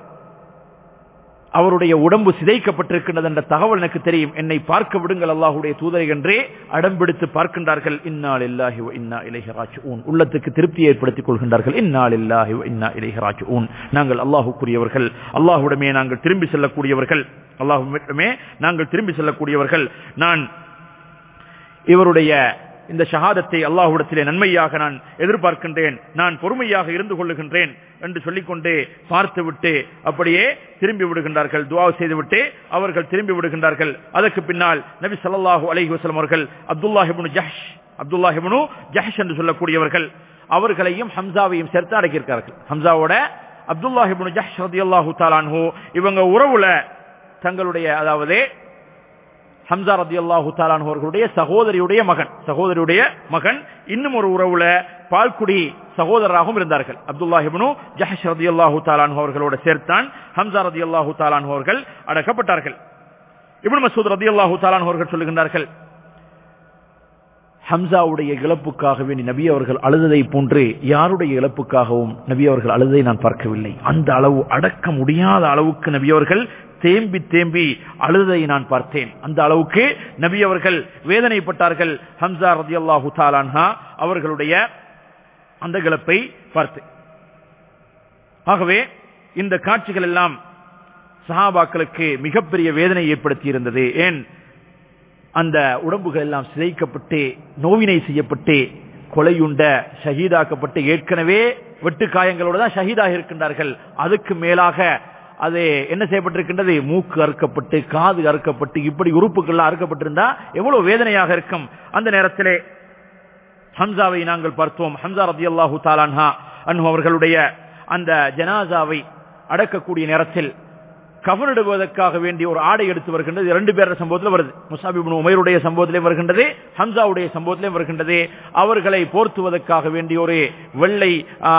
அவருடைய உடம்பு சிதைக்கப்பட்டிருக்கின்றது என்ற தகவல் எனக்கு தெரியும் என்னை பார்க்க விடுங்கள் அல்லாஹுடைய தூதரை என்றே அடம்பிடித்து பார்க்கின்றார்கள் இன்னால் இல்லாஹி இன்னா இலேஹராஜ் ஊன் உள்ளத்துக்கு திருப்தி ஏற்படுத்திக் கொள்கின்றார்கள் இன்னால் இல்லாஹி இன்னா இலேஹராஜ் ஊன் நாங்கள் அல்லாஹுக்குரியவர்கள் அல்லாஹுடமே நாங்கள் திரும்பி செல்லக்கூடியவர்கள் அல்லாஹுமே நாங்கள் திரும்பி செல்லக்கூடியவர்கள் நான் இவருடைய இந்த ஷஹாதத்தை அல்லாஹுடத்திலே நன்மையாக நான் எதிர்பார்க்கின்றேன் நான் பொறுமையாக இருந்து கொள்ளுகின்றேன் என்று சொல்லிக்கொண்டு பார்த்துவிட்டு அப்படியே திரும்பி விடுகின்றார்கள் துவா செய்துவிட்டு அவர்கள் திரும்பி விடுகின்றார்கள் அதற்கு பின்னால் நபி சல்லாஹூ அலஹி வசலம் அவர்கள் அப்துல்லாஹிபுனு ஜஹ் அப்துல்லாஹிபுனு ஜஹ் என்று சொல்லக்கூடியவர்கள் அவர்களையும் ஹம்சாவையும் சேர்த்து அடக்கியிருக்கிறார்கள் ஹம்சாவோட அப்துல்லாஹிபுனு ஜஹ் ரதி அல்லாஹூ தாலான்ஹூ இவங்க உறவுல தங்களுடைய அதாவது ஹம்சா ரதி அல்லாஹு அவர்களுடைய சகோதரியுடைய மகன் சகோதரியுடைய மகன் இன்னும் ஒரு உறவுல பால்குடி சகோதரராகவும் இருந்தார்கள் அப்துல்லாஹிபனு ஜஹஷ் ரதி அல்லாஹு தாலான் அவர்களோட சேர்த்தான் ஹம்சா ரதி அல்லாஹு தாலான் அவர்கள் அடக்கப்பட்டார்கள் இப்னு மசூத் ரதி அல்லாஹு தாலான் அவர்கள் சொல்லுகின்றார்கள் ஹம்சாவுடைய இழப்புக்காக வேண்டி நபி அவர்கள் அழுததை போன்று யாருடைய இழப்புக்காகவும் நபி அவர்கள் அழுததை நான் பார்க்கவில்லை அந்த அளவு அடக்க முடியாத அளவுக்கு நபி அவர்கள் தேம்பி தேம்பி அழுதை நான் பார்த்தேன் அந்த அளவுக்கு நபி அவர்கள் வேதனைப்பட்டார்கள் ஹம்சா ரதி அல்லாஹு தாலான்ஹா அவர்களுடைய அந்த இழப்பை பார்த்து ஆகவே இந்த காட்சிகள் எல்லாம் சஹாபாக்களுக்கு மிகப்பெரிய வேதனை ஏற்படுத்தி இருந்தது ஏன் அந்த உடம்புகள் எல்லாம் சிதைக்கப்பட்டு நோவினை செய்யப்பட்டு கொலையுண்ட ஷஹீதாக்கப்பட்டு ஏற்கனவே வெட்டு காயங்களோடு தான் ஷஹீதாக இருக்கின்றார்கள் அதுக்கு மேலாக அது என்ன செய்யப்பட்டிருக்கின்றது மூக்கு அறுக்கப்பட்டு காது அறுக்கப்பட்டு இப்படி உறுப்புகள் அறுக்கப்பட்டிருந்தா எவ்வளவு வேதனையாக இருக்கும் அந்த நேரத்திலே ஹம்சாவை நாங்கள் பார்த்தோம் ஹம்சா ரதி அல்லாஹூ தாலான்ஹா அன்பு அவர்களுடைய அந்த ஜனாசாவை அடக்கக்கூடிய நேரத்தில் கவனிடுவதற்காக வேண்டிய ஒரு ஆடை எடுத்து வருகின்றது இரண்டு பேர சம்பவத்தில் வருது முசாபிபின் உமைருடைய சம்பவத்திலே வருகின்றது ஹம்சாவுடைய சம்பவத்திலே வருகின்றது அவர்களை போர்த்துவதற்காக வேண்டிய ஒரு வெள்ளை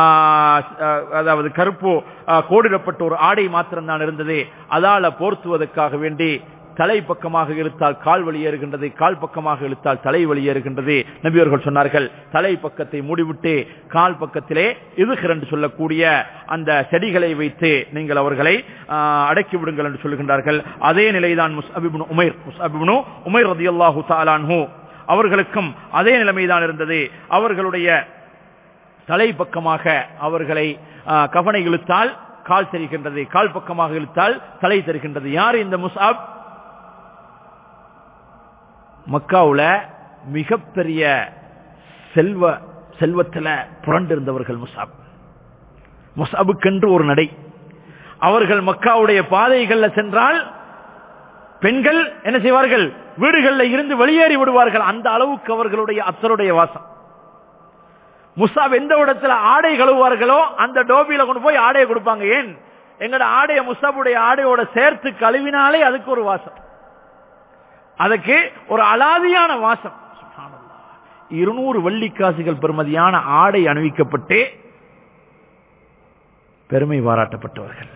அதாவது கருப்போ கோடிடப்பட்ட ஒரு ஆடை மாத்திரம்தான் இருந்தது அதால போர்த்துவதற்காக வேண்டி தலை பக்கமாக இழுத்தால் கால் வெளியேறுகின்றது கால் பக்கமாக இழுத்தால் தலை வெளியேறுகின்றது நபியவர்கள் சொன்னார்கள் தலை பக்கத்தை மூடிவிட்டு கால் பக்கத்திலே இதுகிற என்று சொல்லக்கூடிய அந்த செடிகளை வைத்து நீங்கள் அவர்களை அடக்கி விடுங்கள் என்று சொல்லுகின்றார்கள் அதே நிலைதான் முஸ்அபிபுன் உமைர் முஸ்அபிபுனு உமைர் ரதி அல்லாஹு தாலான்ஹூ அவர்களுக்கும் அதே நிலைமைதான் இருந்தது அவர்களுடைய தலை பக்கமாக அவர்களை கவனை இழுத்தால் கால் தெரிகின்றது கால் பக்கமாக இழுத்தால் தலை தெரிகின்றது யார் இந்த முசாப் மக்காவுல மிகப்பெரிய செல்வ செல்வத்தில் புரண்டிருந்தவர்கள் முசாப் முசாபுக்கென்று ஒரு நடை அவர்கள் மக்காவுடைய பாதைகள்ல சென்றால் பெண்கள் என்ன செய்வார்கள் வீடுகளில் இருந்து வெளியேறி விடுவார்கள் அந்த அளவுக்கு அவர்களுடைய அத்தருடைய வாசம் முசாப் எந்த இடத்துல ஆடை கழுவுவார்களோ அந்த டோபியில கொண்டு போய் ஆடையை கொடுப்பாங்க ஏன் எங்கட ஆடைய முசாபுடைய ஆடையோட சேர்த்து கழுவினாலே அதுக்கு ஒரு வாசம் அதுக்கு ஒரு அலாதியான வாசம் இருநூறு வெள்ளிக்காசுகள் பெறுமதியான ஆடை அணிவிக்கப்பட்டு பெருமை பாராட்டப்பட்டவர்கள்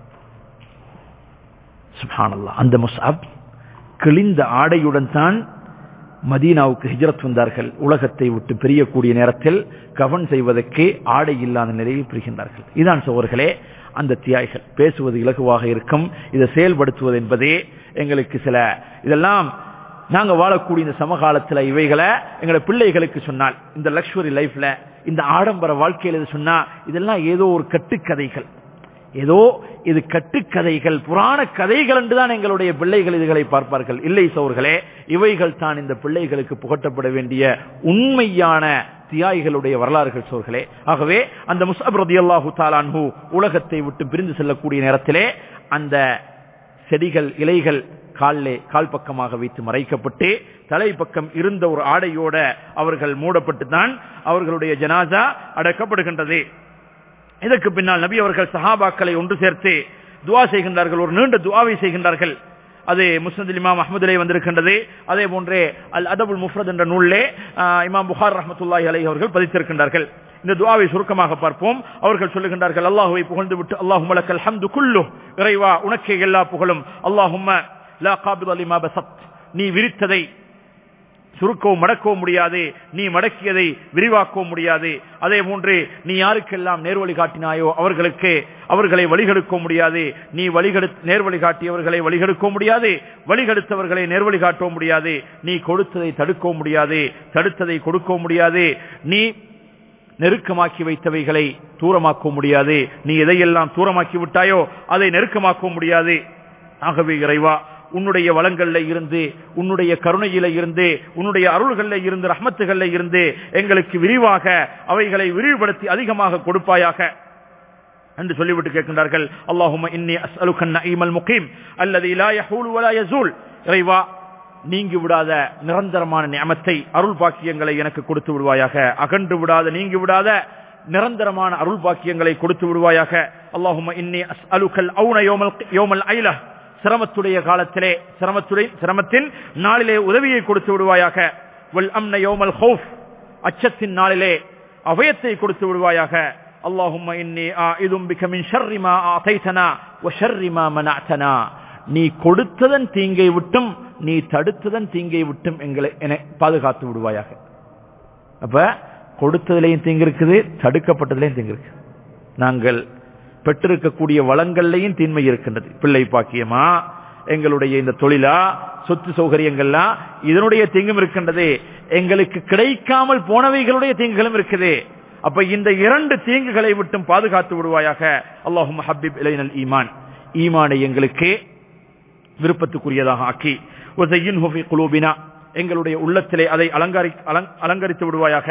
சுபானல்லா அந்த முசாப் கிழிந்த ஆடையுடன் தான் மதீனாவுக்கு ஹிஜரத் வந்தார்கள் உலகத்தை விட்டு பிரியக்கூடிய நேரத்தில் கவன் செய்வதற்கு ஆடை இல்லாத நிலையில் பிரிகின்றார்கள் இதான் சோர்களே அந்த தியாய்கள் பேசுவது இலகுவாக இருக்கும் இதை செயல்படுத்துவது என்பதே எங்களுக்கு சில இதெல்லாம் நாங்க வாழக்கூடிய இந்த சமகாலத்துல இவைகளை எங்களோட பிள்ளைகளுக்கு சொன்னால் இந்த லக்ஸுரி லைஃப்ல இந்த ஆடம்பர வாழ்க்கையில் இது சொன்னா இதெல்லாம் ஏதோ ஒரு கட்டுக்கதைகள் ஏதோ இது கட்டுக்கதைகள் புராண கதைகள் என்றுதான் எங்களுடைய பிள்ளைகள் இதுகளை பார்ப்பார்கள் இல்லை சோர்களே இவைகள் தான் இந்த பிள்ளைகளுக்கு புகட்டப்பட வேண்டிய உண்மையான தியாய்களுடைய வரலாறுகள் சோர்களே ஆகவே அந்த முசாப் ரதி அல்லாஹு தாலான்ஹு உலகத்தை விட்டு பிரிந்து செல்லக்கூடிய நேரத்திலே அந்த செடிகள் இலைகள் காலிலே கால் பக்கமாக வைத்து மறைக்கப்பட்டு தலை பக்கம் இருந்த ஒரு ஆடையோட அவர்கள் மூடப்பட்டு தான் அவர்களுடைய ஜனாசா அடக்கப்படுகின்றது இதற்கு பின்னால் நபி அவர்கள் சஹாபாக்களை ஒன்று சேர்த்து துவா செய்கின்றார்கள் ஒரு நீண்ட துவாவை செய்கின்றார்கள் அது முஸ்னத் இமாம் அஹமதிலே வந்திருக்கின்றது அதே போன்றே அல் அதபுல் முஃப்ரத் என்ற நூலிலே இமாம் புகார் ரஹமத்துல்லாஹி அலை அவர்கள் பதித்திருக்கின்றார்கள் இந்த துவாவை சுருக்கமாக பார்ப்போம் அவர்கள் சொல்லுகின்றார்கள் அல்லாஹுவை புகழ்ந்து விட்டு அல்லாஹு மலக்கல் ஹம்து குல்லு இறைவா உனக்கே எல்லா புகழும் அல்லாஹும்ம லா காபித் அலிமா பசத் நீ விரித்ததை சுருக்கவும் மடக்கவும் முடியாது நீ மடக்கியதை விரிவாக்கவும் முடியாது அதே போன்று நீ யாருக்கெல்லாம் நேர்வழி காட்டினாயோ அவர்களுக்கு அவர்களை வழிகெடுக்க முடியாது நீ வழிகெடு நேர்வழி காட்டியவர்களை வழிகெடுக்க முடியாது வழிகெடுத்தவர்களை நேர்வழி காட்டவும் முடியாது நீ கொடுத்ததை தடுக்கவும் முடியாது தடுத்ததை கொடுக்கவும் முடியாது நீ நெருக்கமாக்கி வைத்தவைகளை தூரமாக்க முடியாது நீ எதையெல்லாம் தூரமாக்கி விட்டாயோ அதை நெருக்கமாக்க முடியாது ஆகவே இறைவா உன்னுடைய வளங்கள்ல இருந்து உன்னுடைய கருணையில இருந்து உன்னுடைய அருள்கள்ல இருந்து ரஹமத்துகள்ல இருந்து எங்களுக்கு விரிவாக அவைகளை விரிவுபடுத்தி அதிகமாக கொடுப்பாயாக என்று சொல்லிவிட்டு கேட்கின்றார்கள் அல்லாஹும இன்னி அஸ்அலுகன் நஈமல் முகீம் அல்லது லா யஹூல் வலா யஸூல் இறைவா நீங்கி விடாத நிரந்தரமான நியமத்தை அருள் பாக்கியங்களை எனக்கு கொடுத்து விடுவாயாக அகன்று விடாத நீங்கி விடாத நிரந்தரமான அருள் பாக்கியங்களை கொடுத்து விடுவாயாக அல்லாஹும இன்னி அஸ்அலுகல் அவுன யோமல் யோமல் ஐலா சிரமத்துடைய காலத்திலே சிரமத்துடைய சிரமத்தின் நாளிலே உதவியை கொடுத்து விடுவாயாக வல் அம்ன யோமல் ஹவுஃப் அச்சத்தின் நாளிலே அபயத்தை கொடுத்து விடுவாயாக اللهم إني آئذ بك من شر ما آتيتنا وشر ما منعتنا நீ கொடுத்ததன் தீங்கை விட்டும் நீ தடுத்ததன் தீங்கை விட்டும் எங்களை என பாதுகாத்து விடுவாயாக அப்ப கொடுத்ததுலையும் தீங்கு இருக்குது தடுக்கப்பட்டதுலையும் தீங்கு இருக்கு நாங்கள் பெற்றிருக்கக்கூடிய வளங்கள்லையும் தீன்மை இருக்கின்றது பிள்ளை பாக்கியமா எங்களுடைய இந்த தொழிலா சொத்து சௌகரியங்கள்லாம் இதனுடைய தீங்கும் இருக்கின்றது எங்களுக்கு கிடைக்காமல் போனவைகளுடைய தீங்குகளும் இருக்குது அப்ப இந்த இரண்டு தீங்குகளை விட்டும் பாதுகாத்து விடுவாயாக அல்லாஹும் ஹபிப் இலைனல் ஈமான் ஈமானை எங்களுக்கு விருப்பத்துக்குரியதாக ஆக்கி குலூபினா எங்களுடைய உள்ளத்திலே அதை அலங்காரி அலங்கரித்து விடுவாயாக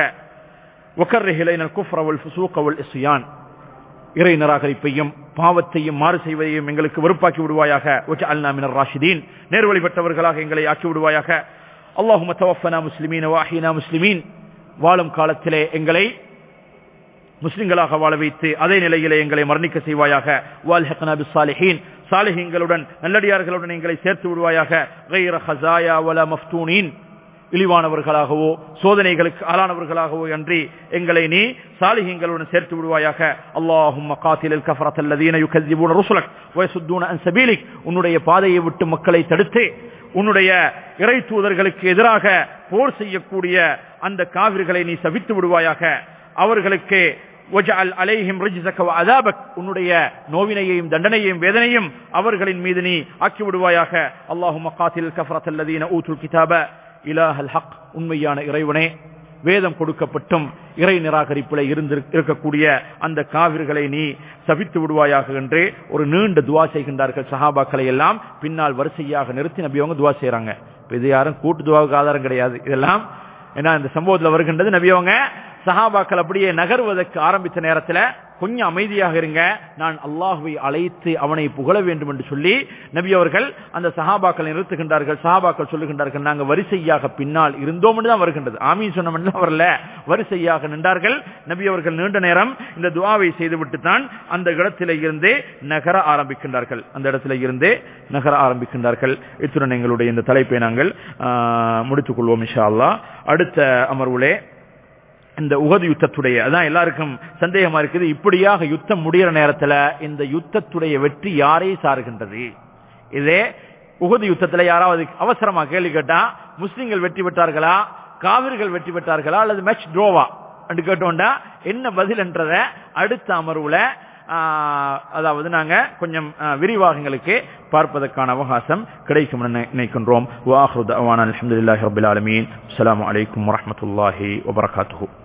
இஸ்யான் இறை நிராகரிப்பையும் பாவத்தையும் மாறு செய்வதையும் எங்களுக்கு வெறுப்பாக்கி விடுவாயாக ராஷிதீன் நேர்வழி பெற்றவர்களாக எங்களை ஆக்கி விடுவாயாக அல்லாஹும தவஃபனா முஸ்லிமீன் வாஹினா முஸ்லிமீன் வாழும் காலத்திலே எங்களை முஸ்லிம்களாக வாழ வைத்து அதே நிலையிலே எங்களை மரணிக்க செய்வாயாக வால்ஹக்னா பிஸ்ஸாலிஹீன் சாலிஹீன்களுடன் நல்லடியார்களுடன் எங்களை சேர்த்து விடுவாயாக கைர ஹசாயா வல மஃப்தூனின் இழிவானவர்களாகவோ சோதனைகளுக்கு ஆளானவர்களாகவோ அன்றி எங்களை நீ சாலிஹீன்களுடன் சேர்த்து விடுவாயாக அல்லாஹும் மகாத்திலில் கஃபரத் அல்லதீன யுகذبون رسلك ويصدون عن سبيلك உன்னுடைய பாதையை விட்டு மக்களை தடுத்து உன்னுடைய இறை தூதர்களுக்கு எதிராக போர் செய்யக்கூடிய அந்த காவிர்களை நீ சபித்து விடுவாயாக அவர்களுக்கு அலைஹிம் உன்னுடைய நோவினையையும் தண்டனையையும் வேதனையும் அவர்களின் மீது நீ ஆக்கி விடுவாயாக அல்லாஹும் மக்காத்தில் கஃபரத் அல்லதீன ஊத்துல் கிதாப இலாஹல் ஹக் உண்மையான இறைவனே வேதம் கொடுக்கப்பட்டும் இறை நிராகரிப்பில் இருந்து இருக்கக்கூடிய அந்த காவிர்களை நீ சபித்து விடுவாயாக என்று ஒரு நீண்ட துவா செய்கின்றார்கள் சஹாபாக்களை எல்லாம் பின்னால் வரிசையாக நிறுத்தி நபியவங்க துவா செய்யறாங்க இது யாரும் கூட்டு துவாவுக்கு ஆதாரம் கிடையாது இதெல்லாம் ஏன்னா இந்த சம்பவத்தில் வருகின்றது நபியவங்க சஹாபாக்கள் அப்படியே நகர்வதற்கு ஆரம்பித்த நேரத்துல கொஞ்சம் அமைதியாக இருங்க நான் அல்லாஹுவை அழைத்து அவனை புகழ வேண்டும் என்று சொல்லி நபி அவர்கள் அந்த சஹாபாக்களை நிறுத்துகின்றார்கள் சஹாபாக்கள் சொல்லுகின்றார்கள் நாங்க வரிசையாக பின்னால் இருந்தோம் தான் வருகின்றது ஆமீன் சொன்ன வரல வரிசையாக நின்றார்கள் நபி அவர்கள் நீண்ட நேரம் இந்த துவாவை செய்துவிட்டு தான் அந்த இடத்தில இருந்தே நகர ஆரம்பிக்கின்றார்கள் அந்த இடத்துல இருந்தே நகர ஆரம்பிக்கின்றார்கள் இத்துடன் எங்களுடைய இந்த தலைப்பை நாங்கள் முடித்துக் கொள்வோம் இன்ஷா அல்லாஹ் அடுத்த அமர்வுலே இந்த உகது யுத்தத்துடைய அதான் எல்லாருக்கும் சந்தேகமா இருக்குது இப்படியாக யுத்தம் முடிகிற நேரத்துல இந்த யுத்தத்துடைய வெற்றி யாரை சாருகின்றது இதே உகது யுத்தத்துல யாராவது அவசரமா கேள்வி கேட்டா முஸ்லிம்கள் வெற்றி பெற்றார்களா காவிர்கள் வெற்றி பெற்றார்களா அல்லது மேட்ச் ட்ரோவா என்று கேட்டோம்டா என்ன பதில் என்றத அடுத்த அமர்வுல அதாவது நாங்க கொஞ்சம் விரிவாக எங்களுக்கு பார்ப்பதற்கான அவகாசம் கிடைக்கும் என நினைக்கின்றோம் வாஹ்ருத் அவான் அலமதுல்லாஹி ரபில் ஆலமீன் அஸ்லாம் வலைக்கம் வரமத்துல்லாஹி வபரகாத்துஹூ